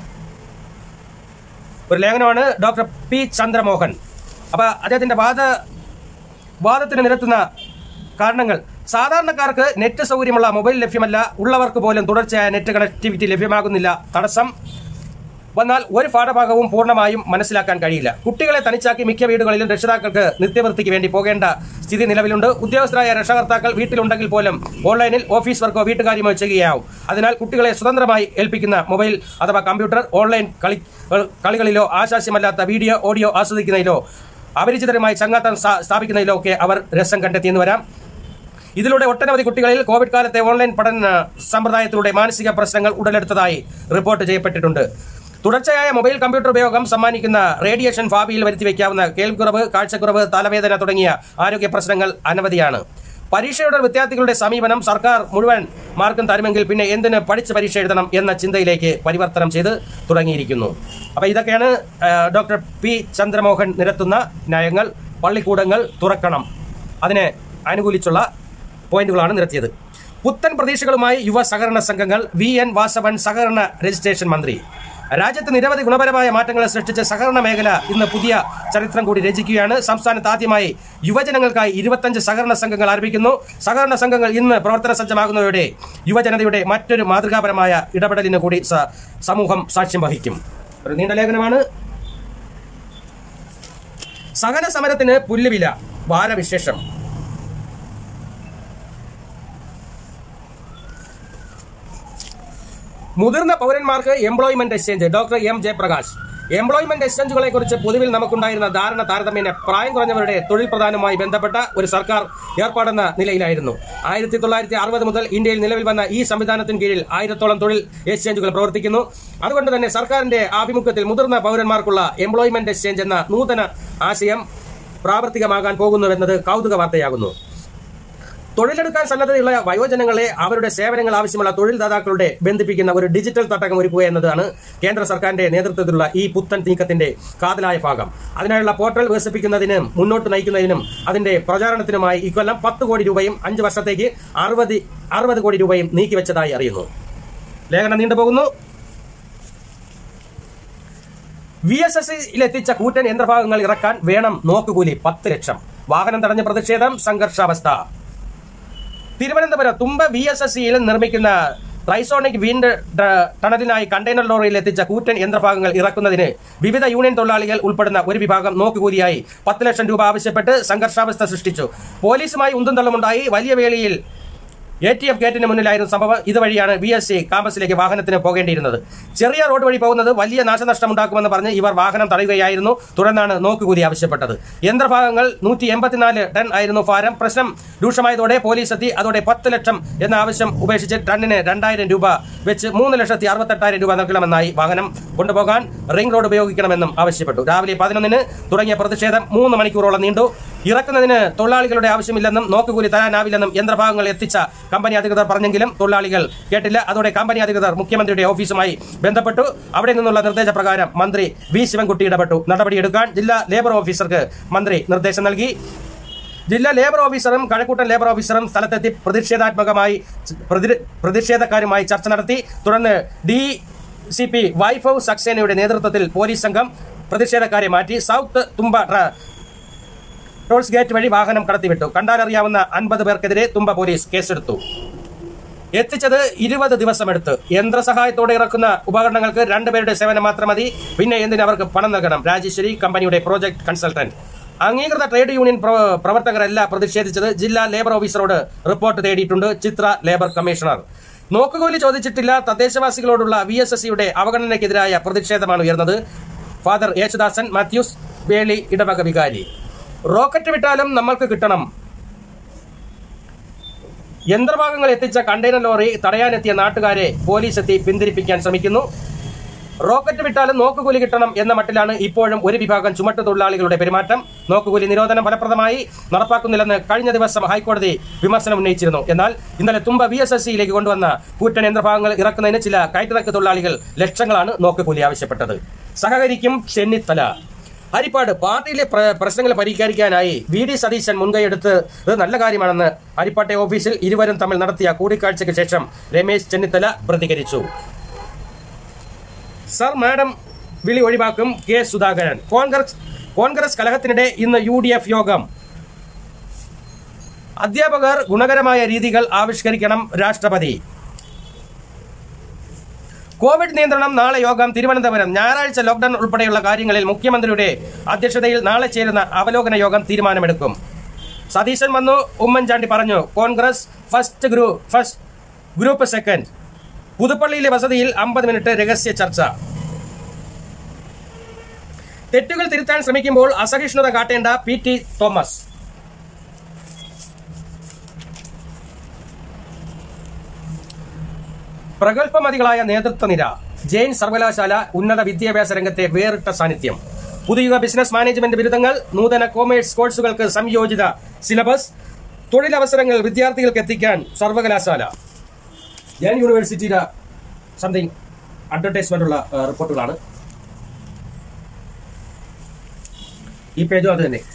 ഒരു ലേഖനമാണ് ഡോക്ടർ പി ചന്ദ്രമോഹൻ അപ്പൊ അദ്ദേഹത്തിന്റെ വാദ വാദത്തിന് നിരത്തുന്ന കാരണങ്ങൾ സാധാരണക്കാർക്ക് നെറ്റ് സൗകര്യമുള്ള മൊബൈൽ ലഭ്യമല്ല ഉള്ളവർക്ക് പോലും തുടർച്ചയായ നെറ്റ് കണക്ടിവിറ്റി ലഭ്യമാകുന്നില്ല തടസ്സം വന്നാൽ ഒരു പാഠഭാഗവും പൂർണ്ണമായും മനസ്സിലാക്കാൻ കഴിയില്ല കുട്ടികളെ തനിച്ചാക്കി മിക്ക വീടുകളിലും രക്ഷിതാക്കൾക്ക് നിത്യവൃത്തിക്ക് വേണ്ടി പോകേണ്ട സ്ഥിതി നിലവിലുണ്ട് ഉദ്യോഗസ്ഥരായ രക്ഷകർത്താക്കൾ വീട്ടിലുണ്ടെങ്കിൽ പോലും ഓൺലൈനിൽ ഓഫീസ് വർക്കോ വീട്ടുകാര്യമോ ചെയ്യുകയാവും അതിനാൽ കുട്ടികളെ സ്വതന്ത്രമായി ഏൽപ്പിക്കുന്ന മൊബൈൽ അഥവാ കമ്പ്യൂട്ടർ ഓൺലൈൻ കളി കളികളിലോ ആശാസ്യമല്ലാത്ത വീഡിയോ ഓഡിയോ ആസ്വദിക്കുന്നതിലോ അപരിചിതരുമായി ചങ്ങാത്തം സ്ഥാ- സ്ഥാപിക്കുന്നതിലോ ഒക്കെ അവർ രസം കണ്ടെത്തിയെന്ന് വരാം ഇതിലൂടെ ഒട്ടനവധി കുട്ടികളിൽ കോവിഡ് കാലത്തെ ഓൺലൈൻ പഠന സമ്പ്രദായത്തിലൂടെ മാനസിക പ്രശ്നങ്ങൾ ഉടലെടുത്തതായി റിപ്പോർട്ട് ചെയ്യപ്പെട്ടിട്ടുണ്ട് തുടർച്ചയായ മൊബൈൽ കമ്പ്യൂട്ടർ ഉപയോഗം സമ്മാനിക്കുന്ന റേഡിയേഷൻ ഭാവിയിൽ വരുത്തിവെക്കാവുന്ന കേൾവിക്കുറവ് കാഴ്ചക്കുറവ് തലവേദന തുടങ്ങിയ ആരോഗ്യ പ്രശ്നങ്ങൾ അനവധിയാണ് പരീക്ഷയുടെ വിദ്യാർത്ഥികളുടെ സമീപനം സർക്കാർ മുഴുവൻ മാർക്കും തരുമെങ്കിൽ പിന്നെ എന്തിന് പഠിച്ച് പരീക്ഷ എഴുതണം എന്ന ചിന്തയിലേക്ക് പരിവർത്തനം ചെയ്ത് തുടങ്ങിയിരിക്കുന്നു അപ്പൊ ഇതൊക്കെയാണ് ആ, ഡോക്ടർ പി ചന്ദ്രമോഹൻ നിരത്തുന്ന ന്യായങ്ങൾ പള്ളിക്കൂടങ്ങൾ തുറക്കണം അതിനെ അനുകൂലിച്ചുള്ള പോയിന്റുകളാണ് നിരത്തിയത് പുത്തൻ പ്രതീക്ഷകളുമായി യുവ സഹകരണ സംഘങ്ങൾ വി എൻ വാസവൻ സഹകരണ രജിസ്ട്രേഷൻ മന്ത്രി രാജ്യത്ത് നിരവധി ഗുണപരമായ മാറ്റങ്ങൾ സൃഷ്ടിച്ച സഹകരണ മേഖല ഇന്ന് പുതിയ ചരിത്രം കൂടി രചിക്കുകയാണ് സംസ്ഥാനത്ത് ആദ്യമായി യുവജനങ്ങൾക്കായി ഇരുപത്തഞ്ച് സഹകരണ സംഘങ്ങൾ ആരംഭിക്കുന്നു സഹകരണ സംഘങ്ങൾ ഇന്ന് പ്രവർത്തന സജ്ജമാകുന്നതോടെ യുവജനതയുടെ മറ്റൊരു മാതൃകാപരമായ ഇടപെടലിന് കൂടി സ- സമൂഹം സാക്ഷ്യം വഹിക്കും ഒരു നീണ്ട ലേഖനമാണ് സഹന സമരത്തിന് പുല്ലുവില വാരവിശേഷം മുതിർന്ന പൗരന്മാർക്ക് employment exchange doctor M Jayaprakash employment എക്സ്ചേഞ്ചുകളെ കുറിച്ച് പൊതുവിൽ നമുക്കുണ്ടായിരുന്ന ധാരണ താരതമ്യേന പ്രായം കുറഞ്ഞവരുടെ തൊഴിൽ പ്രധാനവുമായി ബന്ധപ്പെട്ട ഒരു സർക്കാർ ഏർപ്പാടെന്ന നിലയിലായിരുന്നു ആയിരത്തി തൊള്ളായിരത്തി അറുപത് മുതൽ ഇന്ത്യയിൽ നിലവിൽ വന്ന ഈ സംവിധാനത്തിന് കീഴിൽ ആയിരത്തോളം തൊഴിൽ എക്സ്ചേഞ്ചുകൾ പ്രവർത്തിക്കുന്നു അതുകൊണ്ട് തന്നെ സർക്കാരിന്റെ ആഭിമുഖ്യത്തിൽ മുതിർന്ന പൗരന്മാർക്കുള്ള എംപ്ലോയ്മെന്റ് എക്സ്ചേഞ്ച് എന്ന നൂതന ആശയം പ്രാവർത്തികമാകാൻ പോകുന്നുവെന്നത് കൗതുക വാർത്തയാകുന്നു തൊഴിലെടുക്കാൻ സന്നദ്ധതയുള്ള വയോജനങ്ങളെ അവരുടെ സേവനങ്ങൾ ആവശ്യമുള്ള തൊഴിൽദാതാക്കളുടെ ബന്ധിപ്പിക്കുന്ന ഒരു ഡിജിറ്റൽ തട്ടകം ഒരുക്കുക എന്നതാണ് കേന്ദ്ര സർക്കാരിന്റെ നേതൃത്വത്തിലുള്ള ഈ പുത്തൻ നീക്കത്തിന്റെ കാതലായ ഭാഗം അതിനായുള്ള പോർട്ടൽ വികസിപ്പിക്കുന്നതിനും മുന്നോട്ട് നയിക്കുന്നതിനും അതിന്റെ പ്രചാരണത്തിനുമായി ഇക്കൊല്ലം പത്ത് കോടി രൂപയും അഞ്ച് വർഷത്തേക്ക് അറുപത് അറുപത് കോടി രൂപയും നീക്കിവെച്ചതായി അറിയുന്നു ലേഖനം നീണ്ടുപോകുന്നു വി എസ് എസ് എത്തിച്ച കൂറ്റൻ യന്ത്രഭാഗങ്ങൾ ഇറക്കാൻ വേണം നോക്കുകൂലി പത്ത് ലക്ഷം വാഹനം തടഞ്ഞ പ്രതിഷേധം സംഘർഷാവസ്ഥ Thiruvananthapuram Thumba V S S സിയിൽ നിർമ്മിക്കുന്ന ട്രൈസോണിക് വിൻഡ് ട- ടണലിനായി കണ്ടെയ്നർ ലോറിയിൽ എത്തിച്ച കൂറ്റൻ യന്ത്രഭാഗങ്ങൾ ഇറക്കുന്നതിന് വിവിധ യൂണിയൻ തൊഴിലാളികൾ ഉൾപ്പെടുന്ന ഒരു വിഭാഗം നോക്കുകൂലിയായി പത്ത് ലക്ഷം രൂപ ആവശ്യപ്പെട്ട് സംഘർഷാവസ്ഥ സൃഷ്ടിച്ചു പോലീസുമായി ഉന്തും തള്ളുമുണ്ടായി വലിയ വേളിയിൽ എ ടി എഫ് ഗേറ്റിന് മുന്നിലായിരുന്നു സംഭവം ഇതുവഴിയാണ് വി എസ് സി ക്യാമ്പസിലേക്ക് വാഹനത്തിന് പോകേണ്ടിയിരുന്നത് ചെറിയ റോഡ് വഴി പോകുന്നത് വലിയ നാശനഷ്ടമുണ്ടാക്കുമെന്ന് പറഞ്ഞ് ഇവർ വാഹനം തടയുകയായിരുന്നു തുടർന്നാണ് നോക്കുകൂലി ആവശ്യപ്പെട്ടത് യന്ത്രഭാഗങ്ങൾ നൂറ്റി എൺപത്തിനാല് ടൺ ആയിരുന്നു ഭാരം പ്രശ്നം രൂക്ഷമായതോടെ പോലീസ് എത്തി അതോടെ പത്ത് ലക്ഷം എന്ന ആവശ്യം ഉപേക്ഷിച്ച് ടണ്ണിന് രണ്ടായിരം രൂപ വെച്ച് മൂന്ന് ലക്ഷത്തി അറുപത്തെട്ടായിരം രൂപ നൽകണമെന്നായി വാഹനം കൊണ്ടുപോകാൻ റിംഗ് റോഡ് ഉപയോഗിക്കണമെന്നും ആവശ്യപ്പെട്ടു രാവിലെ പതിനൊന്നിന് തുടങ്ങിയ പ്രതിഷേധം മൂന്ന് മണിക്കൂറോളം നീണ്ടു ഇറക്കുന്നതിന് തൊഴിലാളികളുടെ ആവശ്യമില്ലെന്നും നോക്കുകൂലി തരാനാവില്ലെന്നും യന്ത്രഭാഗങ്ങൾ എത്തിച്ച കമ്പനി അധികൃതർ പറഞ്ഞെങ്കിലും തൊഴിലാളികൾ കേട്ടില്ല അതോടെ കമ്പനി അധികൃതർ മുഖ്യമന്ത്രിയുടെ ഓഫീസുമായി ബന്ധപ്പെട്ടു അവിടെ നിന്നുള്ള നിർദ്ദേശപ്രകാരം മന്ത്രി വി ശിവൻകുട്ടി ഇടപെട്ടു നടപടിയെടുക്കാൻ ജില്ലാ ലേബർ ഓഫീസർക്ക് മന്ത്രി നിർദ്ദേശം നൽകി ജില്ലാ ലേബർ ഓഫീസറും കഴക്കൂട്ടൻ ലേബർ ഓഫീസറും സ്ഥലത്തെത്തി പ്രതിഷേധാത്മകമായി പ്രതി- പ്രതിഷേധക്കാരുമായി ചർച്ച നടത്തി തുടർന്ന് ഡി സി പി വൈഭവ് സക്സേനയുടെ നേതൃത്വത്തിൽ പോലീസ് സംഘം പ്രതിഷേധക്കാരെ മാറ്റി സൗത്ത് തുമ്പ ട്ര- ടോൾസ് ഗേറ്റ് വഴി വാഹനം കടത്തിവിട്ടു കണ്ടാലറിയാവുന്ന അൻപത് പേർക്കെതിരെ തുമ്പ പോലീസ് കേസെടുത്തു എത്തിച്ചത് ഇരുപത് ദിവസമെടുത്ത് യന്ത്രസഹായത്തോടെ ഇറക്കുന്ന ഉപകരണങ്ങൾക്ക് രണ്ടുപേരുടെ സേവനം മാത്രം മതി പിന്നെ എന്തിന് അവർക്ക് പണം നൽകണം രാജേശ്വരി കമ്പനിയുടെ പ്രോജക്ട് കൺസൾട്ടന്റ് അംഗീകൃത ട്രേഡ് യൂണിയൻ പ്രവ- പ്രവർത്തകരല്ല പ്രതിഷേധിച്ചത് ജില്ലാ ലേബർ ഓഫീസറോട് റിപ്പോർട്ട് തേടിയിട്ടുണ്ട് ചിത്ര ലേബർ കമ്മീഷണർ നോക്കുകൂലി ചോദിച്ചിട്ടില്ല തദ്ദേശവാസികളോടുള്ള വി എസ് എസ് സിയുടെ അവഗണനയ്ക്കെതിരായ പ്രതിഷേധമാണ് ഉയർന്നത് ഫാദർ യേശുദാസൻ മാത്യൂസ് വേളി ഇടവക വികാരി റോക്കറ്റ് വിട്ടാലും നമ്മൾക്ക് കിട്ടണം യന്ത്രഭാഗങ്ങൾ എത്തിച്ച കണ്ടെയ്നർ ലോറി തടയാനെത്തിയ നാട്ടുകാരെ പോലീസ് എത്തി പിന്തിരിപ്പിക്കാൻ ശ്രമിക്കുന്നു റോക്കറ്റ് വിട്ടാലും നോക്കുകൂലി കിട്ടണം എന്ന മട്ടിലാണ് ഇപ്പോഴും ഒരു വിഭാഗം ചുമട്ടു തൊഴിലാളികളുടെ പെരുമാറ്റം നോക്കുകൂലി നിരോധനം ഫലപ്രദമായി നടപ്പാക്കുന്നില്ലെന്ന് കഴിഞ്ഞ ദിവസം ഹൈക്കോടതി വിമർശനം ഉന്നയിച്ചിരുന്നു എന്നാൽ ഇന്നലെ തുമ്പ വി എസ് എസ് സിയിലേക്ക് കൊണ്ടുവന്ന കൂറ്റൻ യന്ത്രഭാഗങ്ങൾ ഇറക്കുന്നതിന് ചില കയറ്റിറക്ക് തൊഴിലാളികൾ ലക്ഷങ്ങളാണ് നോക്കുകൂലി ആവശ്യപ്പെട്ടത് സഹകരിക്കും ചെന്നിത്തല ഹരിപ്പാട് പാർട്ടിയിലെ പ്ര- പ്രശ്നങ്ങൾ പരിഹരിക്കാനായി വി ഡി സതീശൻ മുൻകൈയെടുത്ത് ഇത് നല്ല കാര്യമാണെന്ന് ഹരിപ്പാട്ടെ ഓഫീസിൽ ഇരുവരും തമ്മിൽ നടത്തിയ കൂടിക്കാഴ്ചയ്ക്ക് ശേഷം രമേശ് ചെന്നിത്തല പ്രതികരിച്ചു സർ മാഡം വിളി ഒഴിവാക്കും കെ സുധാകരൻ കോൺഗ്രസ് കോൺഗ്രസ് കലഹത്തിനിടെ ഇന്ന് യു ഡി എഫ് യോഗം അധ്യാപകർ ഗുണകരമായ രീതികൾ ആവിഷ്കരിക്കണം രാഷ്ട്രപതി കോവിഡ് നിയന്ത്രണം നാളെ യോഗം തിരുവനന്തപുരം ഞായറാഴ്ച ലോക്ഡൌൺ ഉൾപ്പെടെയുള്ള കാര്യങ്ങളിൽ മുഖ്യമന്ത്രിയുടെ അധ്യക്ഷതയിൽ നാളെ ചേരുന്ന അവലോകന യോഗം തീരുമാനമെടുക്കും സതീശൻ വന്നു ഉമ്മൻചാണ്ടി പറഞ്ഞു കോൺഗ്രസ് ഫസ്റ്റ് ഗ്രൂ ഫസ്റ്റ് ഗ്രൂപ്പ് സെക്കൻഡ് പുതുപ്പള്ളിയിലെ വസതിയിൽ അമ്പത് മിനിറ്റ് രഹസ്യ ചർച്ച തെറ്റുകൾ തിരുത്താൻ ശ്രമിക്കുമ്പോൾ അസഹിഷ്ണുത കാട്ടേണ്ട പി ടി തോമസ് പ്രഗത്ഭമതികളായ നേതൃത്വനിര ജെയിൻ സർവകലാശാല ഉന്നത വിദ്യാഭ്യാസ രംഗത്തെ വേറിട്ട സാന്നിധ്യം പുതിയ ബിസിനസ് മാനേജ്മെന്റ് ബിരുദങ്ങൾ നൂതന കോമേഴ്സ് കോഴ്സുകൾക്ക് സംയോജിത സിലബസ് തൊഴിലവസരങ്ങൾ വിദ്യാർത്ഥികൾക്ക് എത്തിക്കാൻ സർവകലാശാല ജെയിൻ യൂണിവേഴ്സിറ്റിയുടെ സംതിങ് അഡ്വർടൈസ്മെന്റ് ഉള്ള ആ, റിപ്പോർട്ടുകളാണ് ഈ പേജും അത് തന്നെ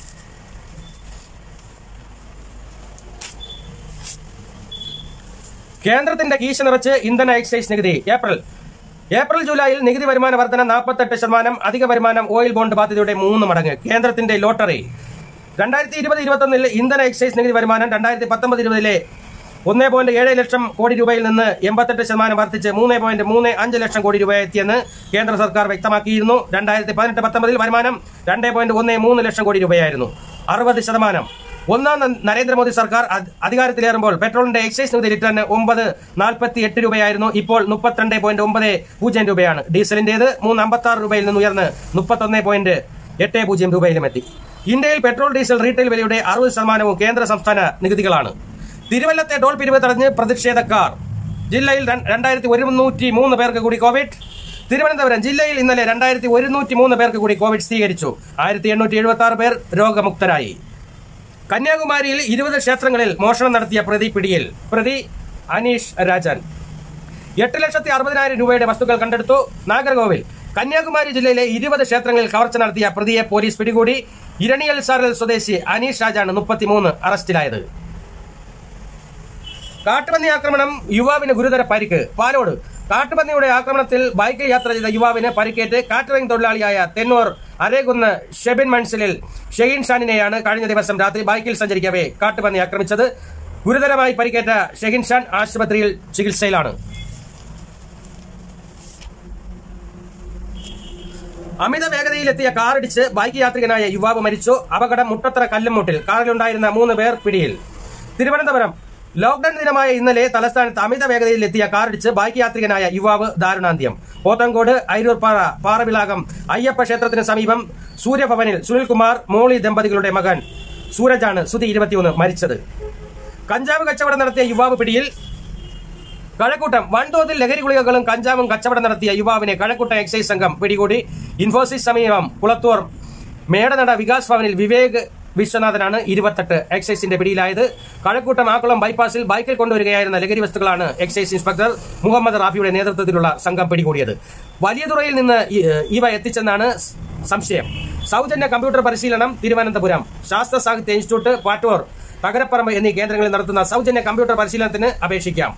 കേന്ദ്രത്തിന്റെ കീശ നിറച്ച് ഇന്ധന എക്സൈസ് നികുതി ഏപ്രിൽ ഏപ്രിൽ ജൂലൈയിൽ നികുതി വരുമാന വർധന നാൽപ്പത്തെട്ട് ശതമാനം അധിക വരുമാനം ഓയിൽ ബോണ്ട് ബാധ്യതയുടെ മൂന്ന് മടങ്ങ് കേന്ദ്രത്തിന്റെ ലോട്ടറി രണ്ടായിരത്തി ഇരുപത് ഇരുപത്തൊന്നിൽ ഇന്ധന എക്സൈസ് നികുതി വരുമാനം രണ്ടായിരത്തി പത്തൊമ്പത് ഇരുപതിലെ ഒന്ന് പോയിന്റ് ഏഴ് ലക്ഷം കോടി രൂപയിൽ നിന്ന് എൺപത്തെട്ട് ശതമാനം വർദ്ധിച്ച് മൂന്ന് പോയിന്റ് മൂന്ന് അഞ്ച് ലക്ഷം കോടി രൂപ എത്തിയെന്ന് കേന്ദ്ര സർക്കാർ വ്യക്തമാക്കിയിരുന്നു രണ്ടായിരത്തി പതിനെട്ട് പത്തൊമ്പതിൽ വരുമാനം രണ്ട് പോയിന്റ് ഒന്ന് മൂന്ന് ലക്ഷം കോടി രൂപയായിരുന്നു അറുപത് ശതമാനം ഒന്നാം ന- നരേന്ദ്രമോദി സർക്കാർ അധ്- അധികാരത്തിലേറുമ്പോൾ പെട്രോളിന്റെ എക്സൈസ് നികുതി ലിറ്ററിന് ഒമ്പത് നാൽപ്പത്തി എട്ട് രൂപയായിരുന്നു ഇപ്പോൾ മുപ്പത്തിരണ്ട് പോയിന്റ് ഒമ്പത് പൂജ്യം രൂപയാണ് ഡീസലിന്റേത് മൂന്ന് അമ്പത്തി ആറ് രൂപയിൽ നിന്ന് ഉയർന്ന് മുപ്പത്തൊന്ന് പോയിന്റ് എട്ട് പൂജ്യം രൂപയിലും എത്തി ഇന്ത്യയിൽ പെട്രോൾ ഡീസൽ റീറ്റെയിൽ വിലയുടെ അറുപത് ശതമാനവും കേന്ദ്ര സംസ്ഥാന നികുതികളാണ് തിരുവല്ലത്തെ ടോൾ പിരിവ് തടഞ്ഞ് പ്രതിഷേധക്കാർ ജില്ലയിൽ ര- രണ്ടായിരത്തി ഒരുന്നൂറ്റി മൂന്ന് പേർക്ക് കൂടി കോവിഡ് തിരുവനന്തപുരം ജില്ലയിൽ ഇന്നലെ രണ്ടായിരത്തി ഒരുന്നൂറ്റി മൂന്ന് പേർക്ക് കൂടി കോവിഡ് സ്ഥിരീകരിച്ചു ആയിരത്തി എണ്ണൂറ്റി എഴുപത്തി ആറ് പേർ രോഗമുക്തരായി കന്യാകുമാരിയിൽ ഇരുപത് ക്ഷേത്രങ്ങളിൽ മോഷണം നടത്തിയ പ്രതി പിടിയിൽ പ്രതി അനീഷ് രാജൻ എട്ട് ലക്ഷത്തി അറുപതിനായിരം രൂപയുടെ വസ്തുക്കൾ കണ്ടെടുത്തു നാഗർകോവിൽ കന്യാകുമാരി ജില്ലയിലെ ഇരുപത് ക്ഷേത്രങ്ങളിൽ കവർച്ച നടത്തിയ പ്രതിയെ പോലീസ് പിടികൂടി ഇരണിയൽ സാരൽ സ്വദേശി അനീഷ് രാജാണ് മുപ്പത്തിമൂന്ന് അറസ്റ്റിലായത് കാട്ടുപന്നി ആക്രമണം യുവാവിന് ഗുരുതര പരിക്ക് പാലോട് കാട്ടുപന്നിയുടെ ആക്രമണത്തിൽ ബൈക്കിൽ യാത്ര ചെയ്ത യുവാവിന് പരിക്കേറ്റ് കാറ്ററിംഗ് തൊഴിലാളിയായ തെന്നൂർ അരേകുന്ന് ഷെബിൻ മൻസിലിൽ ഷെയ്ൻ ഷാനിനെയാണ് കഴിഞ്ഞ ദിവസം രാത്രി ബൈക്കിൽ സഞ്ചരിക്കവേ കാട്ടുപന്നി ആക്രമിച്ചത് ഗുരുതരമായി പരിക്കേറ്റ ഷെഹിൻ ഷാൻ ആശുപത്രിയിൽ ചികിത്സയിലാണ് അമിത വേഗതയിലെത്തിയ കാറിടിച്ച് ബൈക്ക് യാത്രികനായ യുവാവ് മരിച്ചു അപകടം മുട്ടത്തറ കല്ലുമുട്ടിൽ കാറിലുണ്ടായിരുന്ന മൂന്ന് പേർ പിടിയിൽ തിരുവനന്തപുരം ലോക്ഡൌൺ ദിനമായ ഇന്നലെ തലസ്ഥാനത്ത് അമിത വേഗതയിലെത്തിയ കാറിടിച്ച് ബൈക്ക് യാത്രികനായ യുവാവ് ദാരുണാന്ത്യം പോത്തങ്കോട് അയിരൂർപ്പാറ പാറവിലാകം അയ്യപ്പ ക്ഷേത്രത്തിന് സമീപം സൂര്യഭവനിൽ സുനിൽകുമാർ മോളി ദമ്പതികളുടെ മകൻ സൂരജാണ് സുധി ഇരുപത്തിയൊന്ന് മരിച്ചത് കഞ്ചാവ് കച്ചവടം നടത്തിയ യുവാവ് പിടിയിൽ കഴക്കൂട്ടം വൻതോതിൽ ലഹരി ഗുളികകളും കഞ്ചാവും കച്ചവടം നടത്തിയ യുവാവിനെ കഴക്കൂട്ടം എക്സൈസ് സംഘം പിടികൂടി ഇൻഫോസിസ് സമീപം കുളത്തൂർ മേടനട വികാസ് ഭവനിൽ വിവേക് വിശ്വനാഥനാണ് ഇരുപത്തെട്ട് എക്സൈസിന്റെ പിടിയിലായത് കഴക്കൂട്ടം ആക്കുളം ബൈപ്പാസിൽ ബൈക്കിൽ കൊണ്ടുവരികയായിരുന്ന ലഹരി വസ്തുക്കളാണ് എക്സൈസ് ഇൻസ്പെക്ടർ മുഹമ്മദ് റാഫിയുടെ നേതൃത്വത്തിലുള്ള സംഘം പിടികൂടിയത് വലിയതുറയിൽ നിന്ന് ഇ- ഇവ എത്തിച്ചെന്നാണ് സംശയം സൗജന്യ കമ്പ്യൂട്ടർ പരിശീലനം തിരുവനന്തപുരം ശാസ്ത്ര സാഹിത്യ ഇൻസ്റ്റിറ്റ്യൂട്ട് പാറ്റൂർ തകരപ്പറമ്പ് എന്നീ കേന്ദ്രങ്ങളിൽ നടത്തുന്ന സൗജന്യ കമ്പ്യൂട്ടർ പരിശീലനത്തിന് അപേക്ഷിക്കാം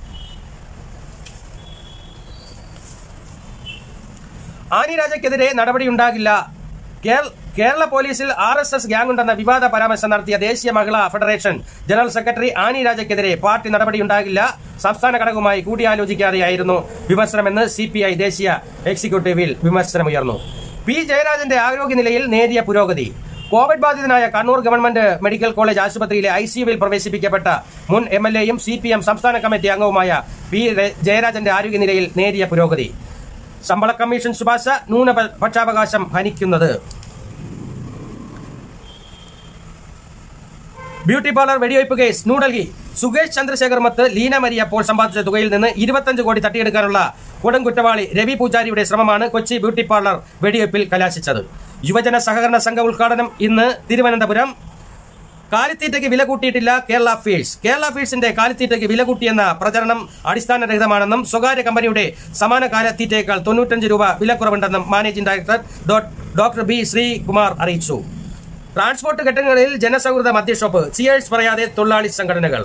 ആനി രാജയ്ക്കെതിരെ നടപടിയുണ്ടാകില്ല കേര- കേരള പോലീസിൽ ആർ എസ് എസ് ഗ്യാങ് ഉണ്ടെന്ന വിവാദ പരാമർശം നടത്തിയ ദേശീയ Mahila federation general secretary Annie രാജയ്ക്കെതിരെ പാർട്ടി നടപടിയുണ്ടാകില്ല സംസ്ഥാന ഘടകവുമായി കൂടിയാലോചിക്കാതെയായിരുന്നു വിമർശനമെന്ന് സി പി ഐ ദേശീയ എക്സിക്യൂട്ടീവിൽ വിമർശനമുയർന്നു പി ജയരാജന്റെ ആരോഗ്യനിലയിൽ നേരിയ പുരോഗതി കോവിഡ് ബാധിതനായ കണ്ണൂർ ഗവൺമെന്റ് മെഡിക്കൽ കോളേജ് ആശുപത്രിയിലെ ഐസിയുവിൽ പ്രവേശിപ്പിക്കപ്പെട്ട മുൻ എം എൽ എയും സി പി എം സംസ്ഥാന കമ്മിറ്റി അംഗവുമായ പി രെ- ജയരാജന്റെ ആരോഗ്യനിലയിൽ നേരിയ പുരോഗതി ശമ്പള കമ്മീഷൻ ശുപാർശ ന്യൂനപക്ഷാവകാശം ഹനിക്കുന്നത് ബ്യൂട്ടി പാർലർ വെടിവയ്പ് കേസ് ന്യൂഡൽഹി സുകേഷ് ചന്ദ്രശേഖർ മത്ത് ലീന മരിയ അപ്പോൾ സമ്പാദിച്ച തുകയിൽ നിന്ന് ഇരുപത്തഞ്ച് കോടി തട്ടിയെടുക്കാനുള്ള കൊടും കുറ്റവാളി രവി പൂജാരിയുടെ ശ്രമമാണ് കൊച്ചി ബ്യൂട്ടി പാർലർ വെടിവയ്പിൽ കലാശിച്ചത് യുവജന സഹകരണ സംഘ ഉദ്ഘാടനം ഇന്ന് തിരുവനന്തപുരം കാലിത്തീറ്റയ്ക്ക് വില കൂട്ടിയിട്ടില്ല കേരള ഫീഡ്സ് കേരള ഫീഡ്സിന്റെ കാലിത്തീറ്റയ്ക്ക് വില കൂട്ടിയെന്ന പ്രചരണം അടിസ്ഥാനരഹിതമാണെന്നും സ്വകാര്യ കമ്പനിയുടെ സമാന കാലിത്തീറ്റയേക്കാൾ തൊണ്ണൂറ്റഞ്ച് രൂപ വിലക്കുറവുണ്ടെന്നും മാനേജിംഗ് ഡയറക്ടർ ഡോ- ഡോക്ടർ ബി ശ്രീകുമാർ അറിയിച്ചു ട്രാൻസ്പോർട്ട് ഘട്ടങ്ങളിൽ ജനസൗഹൃദ മദ്യഷോപ്പ് ചിയേഴ്സ് പറയാതെ തൊഴിലാളി സംഘടനകൾ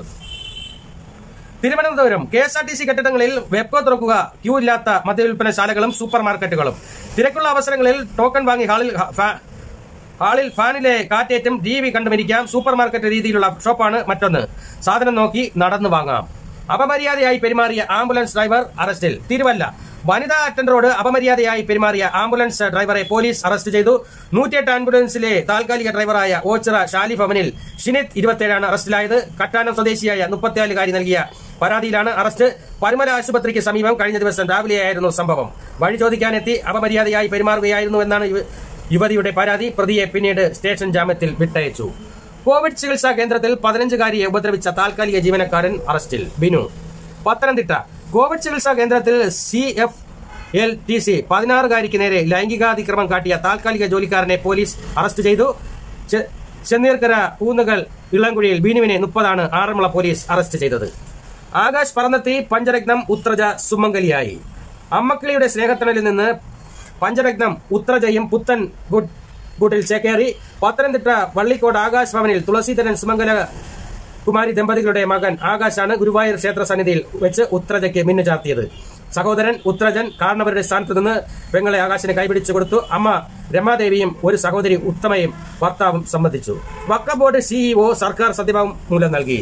Thiruvananthapuram K S R T C കെട്ടിടങ്ങളിൽ വെബ്കോ തുറക്കുക ക്യൂ ഇല്ലാത്ത മദ്യവിൽപ്പനശാലകളും സൂപ്പർ മാർക്കറ്റുകളും തിരക്കുള്ള അവസരങ്ങളിൽ ടോക്കൺ വാങ്ങി ഹാളിൽ ഹ- ഫാ- ഹാളിൽ ഫാനിലെ കാറ്റേറ്റും ടി വി കണ്ടുമിരിക്കാം സൂപ്പർ മാർക്കറ്റ് രീതിയിലുള്ള ഷോപ്പാണ് മറ്റൊന്ന് സാധനം നോക്കി നടന്നു വാങ്ങാം അപമര്യാദയായി പെരുമാറിയ ആംബുലൻസ് ഡ്രൈവർ അറസ്റ്റിൽ തിരുവല്ല വനിതാ അറ്റൻഡറോട് അപമര്യാദയായി പെരുമാറിയ ആംബുലൻസ് ഡ്രൈവറെ പോലീസ് അറസ്റ്റ് ചെയ്തു നൂറ്റിയെട്ട് ആംബുലൻസിലെ താൽക്കാലിക ഡ്രൈവറായ ഓച്ചിറ ഷാലി ഭവനിൽ ഷിനിത് ഇരുപത്തിയേഴാണ് അറസ്റ്റിലായത് കട്ടാനം സ്വദേശിയായ മുപ്പത്തിനാലുകാരി നൽകിയ പരാതിയിലാണ് അറസ്റ്റ് പരുമല ആശുപത്രിക്ക് സമീപം കഴിഞ്ഞ ദിവസം രാവിലെയായിരുന്നു സംഭവം വഴി ചോദിക്കാനെത്തി അപമര്യാദയായി പെരുമാറുകയായിരുന്നു എന്നാണ് യുവ- യുവതിയുടെ പരാതി പ്രതിയെ പിന്നീട് സ്റ്റേഷൻ ജാമ്യത്തിൽ വിട്ടയച്ചു കോവിഡ് ചികിത്സാ കേന്ദ്രത്തിൽ പതിനഞ്ചുകാരിയെ ഉപദ്രവിച്ച താൽക്കാലിക ജീവനക്കാരൻ അറസ്റ്റിൽ ബിനു പത്തനംതിട്ട കോവിഡ് ചികിത്സാ കേന്ദ്രത്തിൽ C F L T C പതിനാറുകാരിക്ക് നേരെ ലൈംഗികാതിക്രമം കാട്ടിയ താൽക്കാലിക ജോലിക്കാരനെ പോലീസ് അറസ്റ്റ് ചെയ്തു ചെ- ചെന്നീർക്കര പൂന്നുകൽ ഇളംകുഴിയിൽ ബിനുവിനെ മുപ്പതാണ് ആറന്മുള പോലീസ് അറസ്റ്റ് ചെയ്തത് ആകാശ് പറന്നെത്തി പഞ്ചരത്നം ഉത്രജ സുമംഗലിയായി അമ്മക്കിളിയുടെ സ്നേഹത്തണലിൽ നിന്ന് പഞ്ചരത്നം ഉത്രജയും പുത്തൻ ഗുഡ് ഗുഡിൽ ചേക്കേറി പത്തനംതിട്ട വള്ളിക്കോട് ആകാശ് ഭവനിൽ തുളസീധരൻ സുമംഗല കുമാരി ദമ്പതികളുടെ മകൻ ആകാശാണ് ഗുരുവായൂർ ക്ഷേത്ര സന്നിധിയിൽ വെച്ച് ഉത്രജയ്ക്ക് മിന്നു ചാർത്തിയത് സഹോദരൻ ഉത്രജൻ കാരണവരുടെ സ്ഥാനത്ത് നിന്ന് പെങ്ങളെ ആകാശിന് കൈപിടിച്ചു കൊടുത്തു അമ്മ രമാദേവിയും ഒരു സഹോദരി ഉത്തമയും ഭർത്താവും സമ്മതിച്ചു വക്ക ബോർഡ് സിഇഒ സർക്കാർ സത്യവാങ്മൂലം നൽകി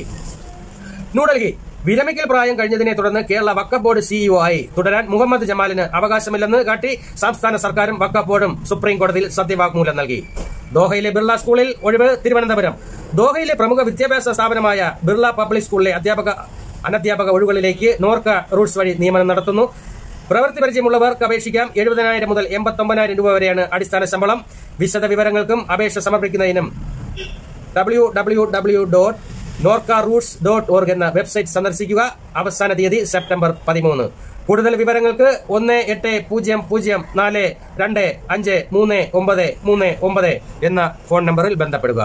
ന്യൂഡൽഹി വിരമിക്കൽ പ്രായം കഴിഞ്ഞതിനെ തുടർന്ന് കേരള വക്കഫ് ബോർഡ് സിഇഒ ആയി തുടരാൻ മുഹമ്മദ് ജമാലിന് അവകാശമില്ലെന്ന് കാട്ടി സംസ്ഥാന സർക്കാരും വക്കഫ് ബോർഡും സുപ്രീം കോടതിയിൽ സത്യവാങ്മൂലം നൽകി ദോഹയിലെ ബിർള സ്കൂളിൽ ഒഴിവ് തിരുവനന്തപുരം ദോഹയിലെ പ്രമുഖ വിദ്യാഭ്യാസ സ്ഥാപനമായ ബിർള പബ്ലിക് സ്കൂളിലെ അധ്യാപക അനധ്യാപക ഒഴിവുകളിലേക്ക് നോർക്ക റൂട്ട്സ് വഴി നിയമനം നടത്തുന്നു പ്രവൃത്തി പരിചയമുള്ളവർക്ക് അപേക്ഷിക്കാം എഴുപതിനായിരം മുതൽ എൺപത്തൊമ്പതിനായിരം രൂപ വരെയാണ് അടിസ്ഥാന ശമ്പളം വിശദ വിവരങ്ങൾക്കും അപേക്ഷ സമർപ്പിക്കുന്നതിനും W W W dot Norka Roots dot org എന്ന വെബ്സൈറ്റ് സന്ദർശിക്കുക അവസാന തീയതി സെപ്റ്റംബർ പതിമൂന്ന് കൂടുതൽ വിവരങ്ങൾക്ക് ഒന്ന് എട്ട് പൂജ്യം പൂജ്യം നാല് രണ്ട് അഞ്ച് മൂന്ന് ഒമ്പത് മൂന്ന് ഒമ്പത് എന്ന ഫോൺ നമ്പറിൽ ബന്ധപ്പെടുക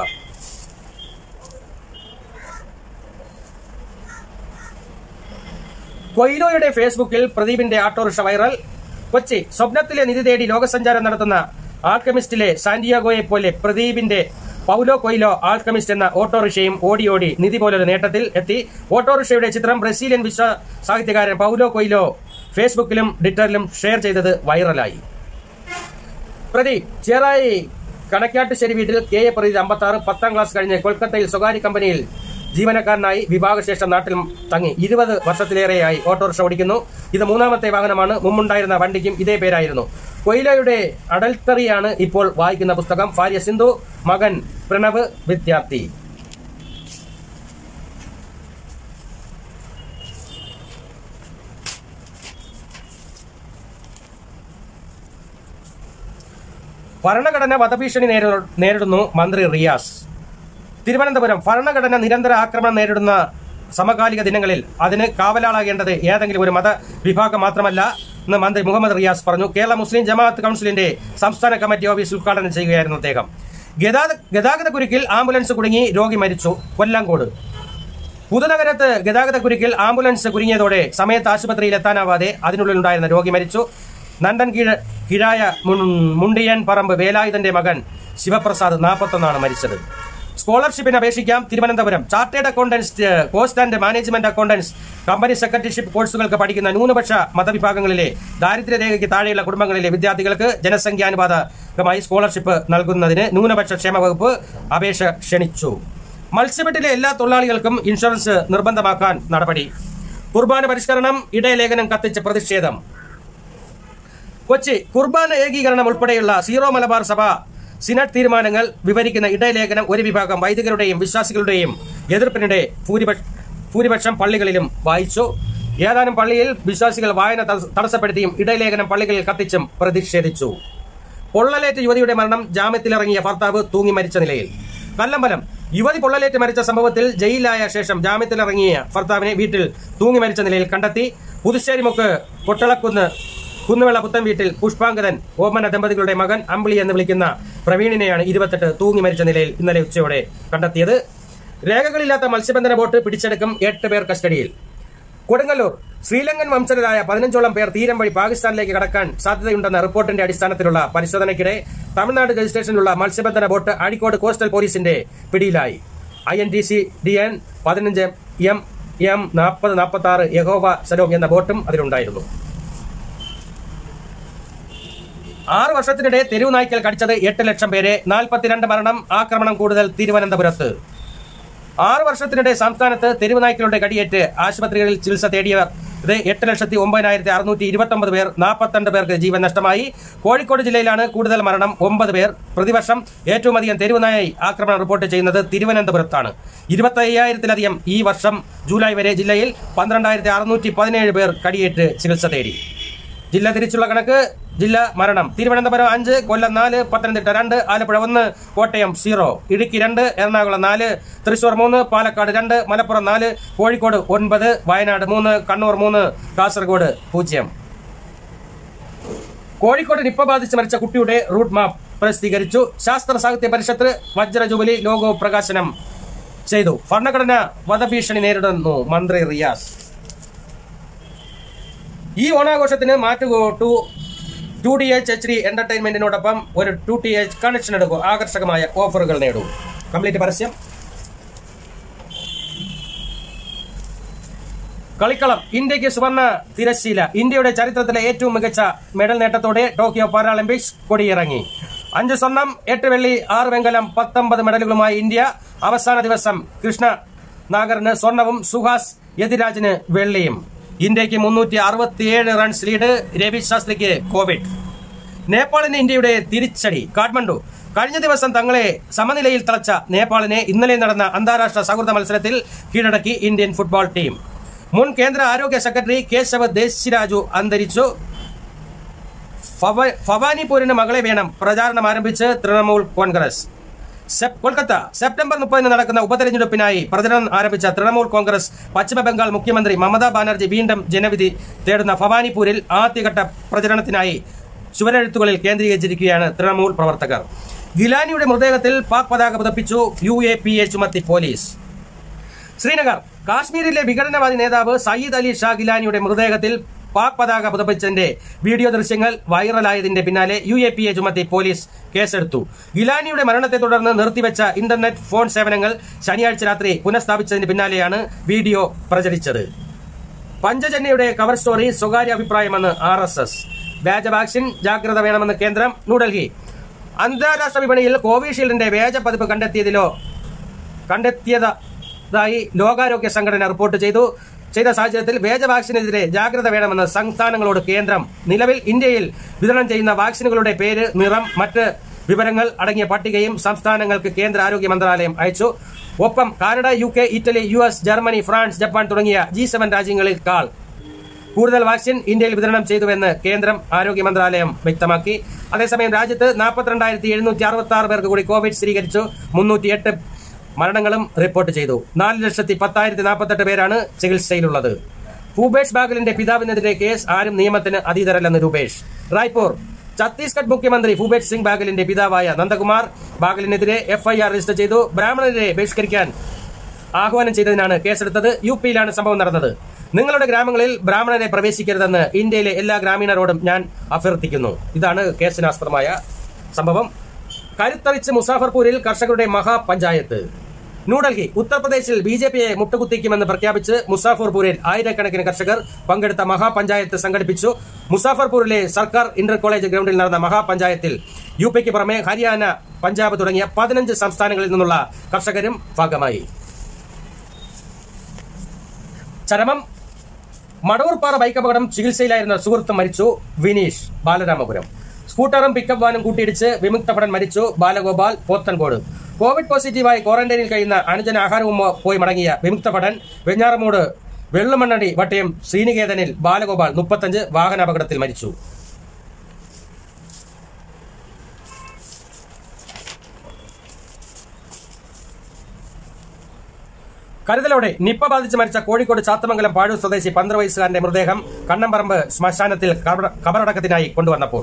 കൊയ്ലോയുടെ ഫേസ്ബുക്കിൽ പ്രദീപിന്റെ ഓട്ടോറിക്ഷ വൈറൽ കൊച്ചി സ്വപ്നത്തിലെ നിധി തേടി ലോകസഞ്ചാരം നടത്തുന്ന ആൽക്കമിസ്റ്റിലെ സാന്റിയാഗോയെ പോലെ പ്രദീപിന്റെ പൗലോ കൊയ്ലോ ആൽക്കമിസ്റ്റ് എന്ന ഓട്ടോറിക്ഷയും ഓടി ഓടി നിധി പോലൊരു നേട്ടത്തിൽ എത്തി ഓട്ടോറിക്ഷയുടെ ചിത്രം ബ്രസീലിയൻ വിശ്വ സാഹിത്യകാരൻ പൗലോ കൊയ്ലോ ഫേസ്ബുക്കിലും ട്വിറ്ററിലും ഷെയർ ചെയ്തത് വൈറലായി പ്രദീപ് ചേറായി കണക്കാട്ടുശ്ശേരി വീട്ടിൽ കെ എ പ്രദീപ് അമ്പത്തി ആറ് പത്താം ക്ലാസ് കഴിഞ്ഞ് കൊൽക്കത്തയിൽ സ്വകാര്യ കമ്പനിയിൽ ജീവനക്കാരനായി വിവാഹശേഷം നാട്ടിൽ തങ്ങി ഇരുപത് വർഷത്തിലേറെയായി ഓട്ടോറിക്ഷ ഓടിക്കുന്നു ഇത് മൂന്നാമത്തെ വാഹനമാണ് മുമ്പുണ്ടായിരുന്ന വണ്ടിക്കും ഇതേ പേരായിരുന്നു കൊയിലയുടെ അഡൽട്ടറിയാണ് ഇപ്പോൾ വായിക്കുന്ന പുസ്തകം ഭാര്യ സിന്ധു മകൻ പ്രണവ് വിദ്യാർത്ഥി ഭരണഘടന വധഭീഷണി നേരിട- നേരിടുന്നു മന്ത്രി റിയാസ് തിരുവനന്തപുരം ഭരണഘടന നിരന്തര ആക്രമണം നേരിടുന്ന സമകാലിക ദിനങ്ങളിൽ അതിന് കാവലാളാകേണ്ടത് ഏതെങ്കിലും ഒരു മതവിഭാഗം മാത്രമല്ല എന്ന് മന്ത്രി മുഹമ്മദ് റിയാസ് പറഞ്ഞു കേരള മുസ്ലിം ജമാഅത്ത് കൌൺസിലിന്റെ സംസ്ഥാന കമ്മിറ്റി ഓഫീസ് ഉദ്ഘാടനം ചെയ്യുകയായിരുന്നു അദ്ദേഹം ഗതാഗത ഗതാഗത കുരുക്കിൽ ആംബുലൻസ് കുടുങ്ങി രോഗി മരിച്ചു കൊല്ലങ്കോട് പുതുനഗരത്ത് ഗതാഗത കുരുക്കിൽ ആംബുലൻസ് കുരുങ്ങിയതോടെ സമയത്ത് ആശുപത്രിയിൽ എത്താനാവാതെ അതിനുള്ളിലുണ്ടായിരുന്ന രോഗി മരിച്ചു നന്ദൻ കീഴ കിഴായ മുൻ- മുണ്ടിയൻ പറമ്പ് വേലായുധന്റെ മകൻ ശിവപ്രസാദ് നാൽപ്പത്തൊന്നാണ് മരിച്ചത് സ്കോളർഷിപ്പിന് അപേക്ഷിക്കാം Thiruvananthapuram chartered accountants cost and management accountants company secretaryship കോഴ്സുകൾക്ക് പഠിക്കുന്ന ന്യൂനപക്ഷ മതവിഭാഗങ്ങളിലെ ദാരിദ്ര്യരേഖയ്ക്ക് താഴെയുള്ള കുടുംബങ്ങളിലെ വിദ്യാർത്ഥികൾക്ക് ജനസംഖ്യാനുപാതകമായി സ്കോളർഷിപ്പ് നൽകുന്നതിന് ന്യൂനപക്ഷ ക്ഷേമ വകുപ്പ് അപേക്ഷ ക്ഷണിച്ചു മത്സ്യബെട്ടിലെ എല്ലാ തൊഴിലാളികൾക്കും ഇൻഷുറൻസ് നിർബന്ധമാക്കാൻ നടപടി കുർബാന പരിഷ്കരണം ഇടയലേഖനം കത്തിച്ച് പ്രതിഷേധം കൊച്ചി കുർബാന ഏകീകരണം ഉൾപ്പെടെയുള്ള സീറോ മലബാർ സഭ സിനഡ് തീരുമാനങ്ങൾ വിവരിക്കുന്ന ഇടയലേഖനം ഒരു വിഭാഗം വൈദികരുടെയും വിശ്വാസികളുടെയും എതിർപ്പിനിടെ ഭൂരിപക്ഷ ഭൂരിപക്ഷം പള്ളികളിലും വായിച്ചു ഏതാനും പള്ളിയിൽ വിശ്വാസികൾ വായന തടസ്സ- തടസ്സപ്പെടുത്തിയും ഇടയലേഖനം പള്ളികളിൽ കത്തിച്ചും പ്രതിഷേധിച്ചു പൊള്ളലേറ്റ് യുവതിയുടെ മരണം ജാമ്യത്തിലിറങ്ങിയ ഭർത്താവ് തൂങ്ങി മരിച്ച നിലയിൽ കല്ലമ്പലം യുവതി പൊള്ളലേറ്റ് മരിച്ച സംഭവത്തിൽ ജയിലിലായ ശേഷം ജാമ്യത്തിലിറങ്ങിയ ഭർത്താവിനെ വീട്ടിൽ തൂങ്ങി മരിച്ച നിലയിൽ കണ്ടെത്തി പുതുശ്ശേരിമുക്ക് കൊട്ടളക്കുന്ന് കുന്നുവെള്ള പുത്തൻ വീട്ടിൽ പുഷ്പാങ്കരൻ ഓമന ദമ്പതികളുടെ മകൻ അമ്പിളി എന്ന് വിളിക്കുന്ന പ്രവീണിനെയാണ് ഇരുപത്തെട്ട് തൂങ്ങി മരിച്ച നിലയിൽ ഇന്നലെ ഉച്ചയോടെ കണ്ടെത്തിയത് രേഖകളില്ലാത്ത മത്സ്യബന്ധന ബോട്ട് പിടിച്ചെടുക്കും എട്ട് പേർ കസ്റ്റഡിയിൽ കൊടുങ്ങല്ലൂർ ശ്രീലങ്കൻ വംശജരായ പതിനഞ്ചോളം പേർ തീരം വഴി പാകിസ്ഥാനിലേക്ക് കടക്കാൻ സാധ്യതയുണ്ടെന്ന റിപ്പോർട്ടിന്റെ അടിസ്ഥാനത്തിലുള്ള പരിശോധനയ്ക്കിടെ തമിഴ്നാട് രജിസ്ട്രേഷനിലുള്ള മത്സ്യബന്ധന ബോട്ട് അഴീക്കോട് കോസ്റ്റൽ പോലീസിന്റെ പിടിയിലായി I N T C D N പതിനഞ്ച് എം എം നാൽപ്പത് നാൽപ്പത്തി ആറ് യഹോവ സലോം എന്ന ബോട്ടും അതിലുണ്ടായിരുന്നു ആറ് വർഷത്തിനിടെ തെരുവ് നായ്ക്കൽ കടിച്ചത് എട്ട് ലക്ഷം പേരെ നാൽപ്പത്തിരണ്ട് മരണം ആക്രമണം കൂടുതൽ തിരുവനന്തപുരത്ത് ആറ് വർഷത്തിനിടെ സംസ്ഥാനത്ത് തെരുവ് നായ്ക്കളുടെ കടിയേറ്റ് ആശുപത്രികളിൽ ചികിത്സ തേടിയവർ ഇത് എട്ട് ലക്ഷത്തി ഒമ്പതിനായിരത്തി അറുന്നൂറ്റി ഇരുപത്തി ഒമ്പത് പേർ നാൽപ്പത്തിരണ്ട് പേർക്ക് ജീവൻ നഷ്ടമായി കോഴിക്കോട് ജില്ലയിലാണ് കൂടുതൽ മരണം ഒമ്പത് പേർ പ്രതിവർഷം ഏറ്റവും അധികം തെരുവ് നായി ആക്രമണം റിപ്പോർട്ട് ചെയ്യുന്നത് തിരുവനന്തപുരത്താണ് ഇരുപത്തി അയ്യായിരത്തിലധികം ഈ വർഷം ജൂലൈ വരെ ജില്ലയിൽ പന്ത്രണ്ടായിരത്തി അറുന്നൂറ്റി പതിനേഴ് പേർ കടിയേറ്റ് ചികിത്സ തേടി ജില്ല തിരിച്ചുള്ള കണക്ക് ജില്ല മരണം തിരുവനന്തപുരം അഞ്ച് കൊല്ലം നാല് പത്തനംതിട്ട രണ്ട് ആലപ്പുഴ ഒന്ന് കോട്ടയം സീറോ ഇടുക്കി രണ്ട് എറണാകുളം നാല് തൃശൂർ മൂന്ന് പാലക്കാട് രണ്ട് മലപ്പുറം നാല് കോഴിക്കോട് ഒൻപത് വയനാട് മൂന്ന് കണ്ണൂർ മൂന്ന് കാസർഗോഡ് പൂജ്യം കോഴിക്കോട് നിപ്പ ബാധിച്ച് മരിച്ച കുട്ടിയുടെ റൂട്ട് മാപ്പ് പ്രസിദ്ധീകരിച്ചു ശാസ്ത്ര സാഹിത്യ പരിഷത്ത് വജ്ര ജൂബിലി ലോഗോ പ്രകാശനം ചെയ്തു ഭരണഘടന വധഭീഷണി നേരിടുന്നു മന്ത്രി റിയാസ് ഈ ഓണാഘോഷത്തിന് മാറ്റുകൂട്ടു two D H H D എന്റർടൈൻമെന്റിനോടൊപ്പം ഒരു ടു ടി എച്ച് കണക്ഷൻ എടുക്കൂ ആകർഷകമായ ഓഫറുകൾ നേടൂ കംപ്ലീറ്റ് പരസ്യം കളിക്കളം ഇന്ത്യക്ക് സുവർണ തിരശ്ശീല ഇന്ത്യയുടെ ചരിത്രത്തിലെ ഏറ്റവും മികച്ച മെഡൽ നേട്ടത്തോടെ ടോക്കിയോ പാരാളിമ്പിക്സ് കൊടിയിറങ്ങി അഞ്ച് സ്വർണം എട്ട് വെള്ളി ആറ് വെങ്കലം പത്തൊമ്പത് മെഡലുകളുമായി ഇന്ത്യ അവസാന ദിവസം കൃഷ്ണ നാഗറിന് സ്വർണവും സുഹാസ് യതിരാജിന് വെള്ളിയും ഇന്ത്യക്ക് മുന്നൂറ്റി അറുപത്തിയേഴ് റൺസ് ലീഡ് രവി ശാസ്ത്രിക്ക് കോവിഡ് നേപ്പാളിന് ഇന്ത്യയുടെ തിരിച്ചടി കാഠ്മണ്ഡു കഴിഞ്ഞ ദിവസം തങ്ങളെ സമനിലയിൽ തളച്ച നേപ്പാളിനെ ഇന്നലെ നടന്ന അന്താരാഷ്ട്ര സൗഹൃദ മത്സരത്തിൽ കീഴടക്കി ഇന്ത്യൻ ഫുട്ബോൾ ടീം മുൻ കേന്ദ്ര ആരോഗ്യ സെക്രട്ടറി കേശവ് ദേശിരാജു അന്തരിച്ചു ഫവ- ഭവാനിപൂരിന് മകളെ വേണം പ്രചാരണം ആരംഭിച്ച് Trinamool Congress Sep- Kolkata September മുപ്പതിന് നടക്കുന്ന ഉപതെരഞ്ഞെടുപ്പിനായി പ്രചരണം ആരംഭിച്ച തൃണമൂൽ കോൺഗ്രസ് പശ്ചിമ ബംഗാൾ മുഖ്യമന്ത്രി മമതാ ബാനർജി വീണ്ടും ജനവിധി തേടുന്ന ഭവാനിപൂരിൽ ആദ്യഘട്ട പ്രചരണത്തിനായി ചുവരെഴുത്തുകളിൽ കേന്ദ്രീകരിച്ചിരിക്കുകയാണ് തൃണമൂൽ പ്രവർത്തകർ ഗിലാനിയുടെ മൃതദേഹത്തിൽ പാക് പതാക പുതപ്പിച്ചു യു എ പി എ ചുമത്തി പോലീസ് ശ്രീനഗർ കാശ്മീരിലെ വിഘടനവാദി നേതാവ് സയ്യിദ് അലി ഷാ ഗിലാനിയുടെ മൃതദേഹത്തിൽ പാക് പതാക പുതപ്പിച്ചതിന്റെ വീഡിയോ ദൃശ്യങ്ങൾ വൈറലായതിന്റെ പിന്നാലെ യു എ പി എ ചുമത്തി പോലീസ് കേസെടുത്തു ഗിലാനിയുടെ മരണത്തെ തുടർന്ന് നിർത്തിവെച്ച ഇന്റർനെറ്റ് ഫോൺ സേവനങ്ങൾ ശനിയാഴ്ച രാത്രി പുനഃസ്ഥാപിച്ചതിന് പിന്നാലെയാണ് വീഡിയോ പ്രചരിച്ചത് പഞ്ചജന്യയുടെ കവർ സ്റ്റോറി സ്വകാര്യ അഭിപ്രായമെന്ന് ആർ എസ് എസ് വ്യാജ വാക്സിൻ ജാഗ്രത വേണമെന്ന് കേന്ദ്രം ന്യൂഡൽഹി അന്താരാഷ്ട്ര വിപണിയിൽ കോവിഷീൽഡിന്റെ വ്യാജ പതിപ്പ് കണ്ടെത്തിയതിലോ കണ്ടെത്തിയതായി ലോകാരോഗ്യ സംഘടന റിപ്പോർട്ട് ചെയ്തു ചെയ്ത സാഹചര്യത്തിൽ വ്യാജ വാക്സിനെതിരെ ജാഗ്രത വേണമെന്ന് സംസ്ഥാനങ്ങളോട് കേന്ദ്രം നിലവിൽ ഇന്ത്യയിൽ വിതരണം ചെയ്യുന്ന വാക്സിനുകളുടെ പേര് നിറം മറ്റ് വിവരങ്ങൾ അടങ്ങിയ പട്ടികയും സംസ്ഥാനങ്ങൾക്ക് കേന്ദ്ര ആരോഗ്യ മന്ത്രാലയം അയച്ചു ഒപ്പം Canada U K Italy U S Germany France Japan തുടങ്ങിയ ജി സെവൻ രാജ്യങ്ങളിൽ കാൾ കൂടുതൽ വാക്സിൻ ഇന്ത്യയിൽ വിതരണം ചെയ്തുവെന്ന് കേന്ദ്രം ആരോഗ്യ മന്ത്രാലയം വ്യക്തമാക്കി അതേസമയം രാജ്യത്ത് നാൽപ്പത്തിരണ്ടായിരത്തി എഴുന്നൂറ്റി അറുപത്തി ആറ് പേർക്ക് കൂടി കോവിഡ് സ്ഥിരീകരിച്ചു മുന്നൂറ്റിയെട്ട് മരണങ്ങളും റിപ്പോർട്ട് ചെയ്തു നാല് ലക്ഷത്തി പത്തായിരത്തി നാൽപ്പത്തെട്ട് പേരാണ് ചികിത്സയിലുള്ളത് ഭൂപേഷ് ബാഗലിന്റെ പിതാവിനെതിരെ കേസ് ആരും നിയമത്തിന് അതീതരല്ലെന്ന് രൂപേഷ് റായ്പൂർ ഛത്തീസ്ഗഡ് മുഖ്യമന്ത്രി ഭൂപേഷ് സിംഗ് ബാഗലിന്റെ പിതാവായ നന്ദകുമാർ ബാഗലിനെതിരെ എഫ്ഐആർ രജിസ്റ്റർ ചെയ്തു ബ്രാഹ്മണരെ ബഹിഷ്കരിക്കാൻ ആഹ്വാനം ചെയ്തതിനാണ് കേസെടുത്തത് യു പിയിലാണ് സംഭവം നടന്നത് നിങ്ങളുടെ ഗ്രാമങ്ങളിൽ ബ്രാഹ്മണരെ പ്രവേശിക്കരുതെന്ന് ഇന്ത്യയിലെ എല്ലാ ഗ്രാമീണരോടും ഞാൻ അഭ്യർത്ഥിക്കുന്നു ഇതാണ് കേസിനാസ്പദമായ സംഭവം കരുത്തറിച്ച് മുസാഫർപൂരിൽ കർഷകരുടെ മഹാപഞ്ചായത്ത് ന്യൂഡൽഹി ഉത്തർപ്രദേശിൽ ബി ജെ പിയെ മുട്ടുകുത്തിക്കുമെന്ന് പ്രഖ്യാപിച്ച് മുസാഫർപൂരിൽ ആയിരക്കണക്കിന് കർഷകർ പങ്കെടുത്ത മഹാപഞ്ചായത്ത് സംഘടിപ്പിച്ചു മുസാഫർപൂരിലെ സർക്കാർ ഇന്റർ കോളേജ് ഗ്രൗണ്ടിൽ നടന്ന മഹാപഞ്ചായത്തിൽ യു പിക്ക് പുറമെ ഹരിയാന പഞ്ചാബ് തുടങ്ങിയ പതിനഞ്ച് സംസ്ഥാനങ്ങളിൽ നിന്നുള്ള കർഷകരും ഭാഗമായി ചരമം മടവൂർപ്പാറ ബൈക്ക് അപകടം ചികിത്സയിലായിരുന്ന സുഹൃത്ത് മരിച്ചു വിനീഷ് ബാലരാമപുരം സ്കൂട്ടറും പിക്കപ്പ് വാനും കൂട്ടിയിടിച്ച് വിമുക്ത ഭടൻ മരിച്ചു ബാലഗോപാൽ പോത്തൻകോട് കോവിഡ് പോസിറ്റീവായി ക്വാറന്റൈനിൽ കഴിയുന്ന അനുജന ആഹാരവും പോയി മടങ്ങിയ വിമുക്ത ഭടൻ വെഞ്ഞാറമൂട് വെള്ളുമണ്ണടി വട്ടയം ശ്രീനികേതനിൽ ബാലഗോപാൽ മുപ്പത്തഞ്ച് വാഹനാപകടത്തിൽ മരിച്ചു കരുതലോടെ നിപ്പ ബാധിച്ച് മരിച്ച കോഴിക്കോട് ചാത്തമംഗലം പാഴൂർ സ്വദേശി പന്ത്രണ്ട് വയസ്സുകാരന്റെ മൃതദേഹം കണ്ണമ്പറമ്പ് ശ്മശാനത്തിൽ കബറ- കബറടക്കത്തിനായി കൊണ്ടുവന്നപ്പോൾ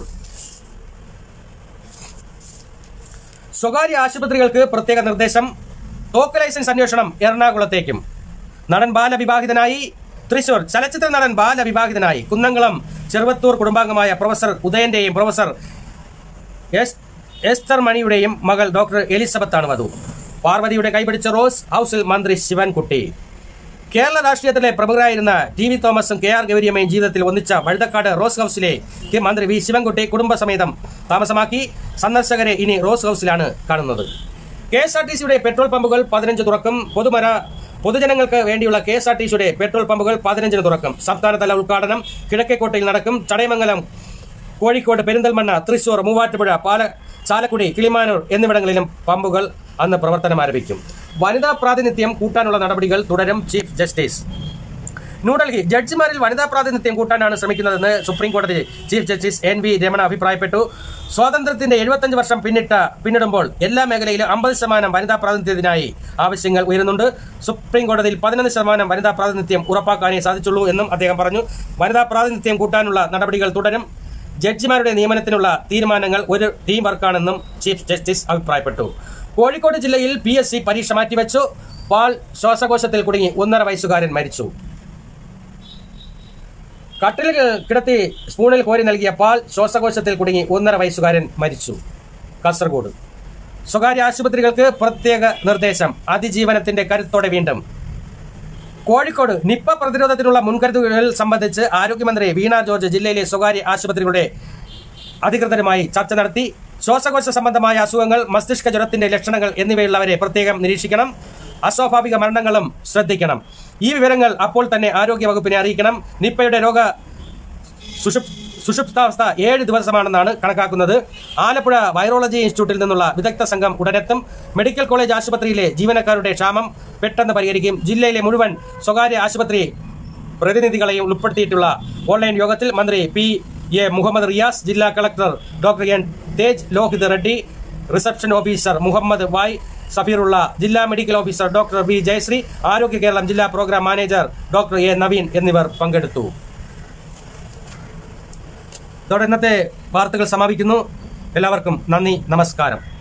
സ്വകാര്യ ആശുപത്രികൾക്ക് പ്രത്യേക നിർദ്ദേശം തോക്ക് ലൈസൻസ് അന്വേഷണം എറണാകുളത്തേക്കും നടൻ ബാലവിവാഹിതനായി തൃശൂർ ചലച്ചിത്ര നടൻ ബാലവിവാഹിതനായി കുന്നംകുളം ചെറുവത്തൂർ കുടുംബാംഗമായ പ്രൊഫസർ ഉദയന്റെയും പ്രൊഫസർ എസ്- എസ്തർ മണിയുടെയും മകൾ ഡോക്ടർ എലിസബത്താണ് വധു പാർവതിയുടെ കൈപിടിച്ച റോസ് ഹൌസിൽ മന്ത്രി ശിവൻകുട്ടി കേരള രാഷ്ട്രീയത്തിലെ പ്രമുഖരായിരുന്ന ടി വി തോമസും കെ ആർ ഗൗരിയമ്മയും ജീവിതത്തിൽ ഒന്നിച്ച വഴുതക്കാട് റോസ് ഹൌസിലെ കെ മന്ത്രി വി ശിവൻകുട്ടി കുടുംബസമേതം താമസമാക്കി സന്ദർശകരെ ഇനി റോസ് ഹൌസിലാണ് കാണുന്നത് കെ എസ് ആർ ടി സിയുടെ പെട്രോൾ പമ്പുകൾ പതിനഞ്ച് തുറക്കും പൊതുമര പൊതുജനങ്ങൾക്ക് വേണ്ടിയുള്ള കെ എസ് ആർ ടി സിയുടെ പെട്രോൾ പമ്പുകൾ പതിനഞ്ചിന് തുറക്കും സംസ്ഥാനതല ഉദ്ഘാടനം കിഴക്കേക്കോട്ടയിൽ നടക്കും ചടയമംഗലം കോഴിക്കോട് പെരിന്തൽമണ്ണ തൃശൂർ മൂവാറ്റുപുഴ പാല ചാലക്കുടി കിളിമാനൂർ എന്നിവിടങ്ങളിലും പമ്പുകൾ അന്ന് പ്രവർത്തനം ആരംഭിക്കും വനിതാ പ്രാതിനിധ്യം കൂട്ടാനുള്ള നടപടികൾ തുടരും ചീഫ് ജസ്റ്റിസ് ന്യൂഡൽഹി ജഡ്ജിമാരിൽ വനിതാ പ്രാതിനിധ്യം കൂട്ടാനാണ് ശ്രമിക്കുന്നതെന്ന് സുപ്രീം കോടതി chief justice N V Ramana അഭിപ്രായപ്പെട്ടു സ്വാതന്ത്ര്യത്തിന്റെ എഴുപത്തഞ്ച് വർഷം പിന്നിട്ട പിന്നിടുമ്പോൾ എല്ലാ മേഖലയിലും അമ്പത് ശതമാനം വനിതാ പ്രാതിനിധ്യത്തിനായി ആവശ്യങ്ങൾ ഉയരുന്നുണ്ട് സുപ്രീം കോടതിയിൽ പതിനൊന്ന് ശതമാനം വനിതാ പ്രാതിനിധ്യം ഉറപ്പാക്കാനേ സാധിച്ചുള്ളൂ എന്നും അദ്ദേഹം പറഞ്ഞു വനിതാ പ്രാതിനിധ്യം കൂട്ടാനുള്ള നടപടികൾ തുടരും ജഡ്ജിമാരുടെ നിയമനത്തിനുള്ള തീരുമാനങ്ങൾ ഒരു ടീം വർക്കാണെന്നും ചീഫ് ജസ്റ്റിസ് അഭിപ്രായപ്പെട്ടു കോഴിക്കോട് ജില്ലയിൽ പി എസ് സി പരീക്ഷ മാറ്റിവെച്ചു പാൽ ശ്വാസകോശത്തിൽ കുടുങ്ങി ഒന്നര വയസ്സുകാരൻ മരിച്ചു കട്ടിൽ കിടത്തി സ്പൂണിൽ കോരി നൽകിയ പാൽ ശ്വാസകോശത്തിൽ കുടുങ്ങി ഒന്നര വയസ്സുകാരൻ മരിച്ചു കാസർഗോഡ് സ്വകാര്യ ആശുപത്രികൾക്ക് പ്രത്യേക നിർദ്ദേശം അതിജീവനത്തിന്റെ കരുത്തോടെ വീണ്ടും കോഴിക്കോട് നിപ്പ പ്രതിരോധത്തിനുള്ള മുൻകരുതലുകൾ സംബന്ധിച്ച് ആരോഗ്യമന്ത്രി വീണ ജോർജ് ജില്ലയിലെ സ്വകാര്യ ആശുപത്രികളുടെ അധികൃതരുമായി ചർച്ച നടത്തി ശ്വാസകോശ സംബന്ധമായ അസുഖങ്ങൾ മസ്തിഷ്ക ജ്വരത്തിന്റെ ലക്ഷണങ്ങൾ എന്നിവയുള്ളവരെ പ്രത്യേകം നിരീക്ഷിക്കണം അസ്വാഭാവിക മരണങ്ങളും ശ്രദ്ധിക്കണം ഈ വിവരങ്ങൾ അപ്പോൾ തന്നെ ആരോഗ്യ വകുപ്പിനെ അറിയിക്കണം നിപ്പയുടെ രോഗ സുഷുപ് സുഷുപ്താവസ്ഥ ഏഴ് ദിവസമാണെന്നാണ് കണക്കാക്കുന്നത് ആലപ്പുഴ വൈറോളജി ഇൻസ്റ്റിറ്റ്യൂട്ടിൽ നിന്നുള്ള വിദഗ്ധ സംഘം ഉടനെത്തും മെഡിക്കൽ കോളേജ് ആശുപത്രിയിലെ ജീവനക്കാരുടെ ക്ഷാമം പെട്ടെന്ന് പരിഹരിക്കും ജില്ലയിലെ മുഴുവൻ സ്വകാര്യ ആശുപത്രി പ്രതിനിധികളെയും ഉൾപ്പെടുത്തിയിട്ടുള്ള ഓൺലൈൻ യോഗത്തിൽ മന്ത്രി പി എ മുഹമ്മദ് റിയാസ് ജില്ലാ collector doctor N Tej Lohit Reddy reception officer Muhammad Y Safeerulla ജില്ലാ medical officer doctor V Jayasree Arogya Keralam ജില്ലാ programme manager doctor A Naveen എന്നിവർ പങ്കെടുത്തു ഇതോടെ ഇന്നത്തെ വാർത്തകൾ സമാപിക്കുന്നു എല്ലാവർക്കും നന്ദി നമസ്കാരം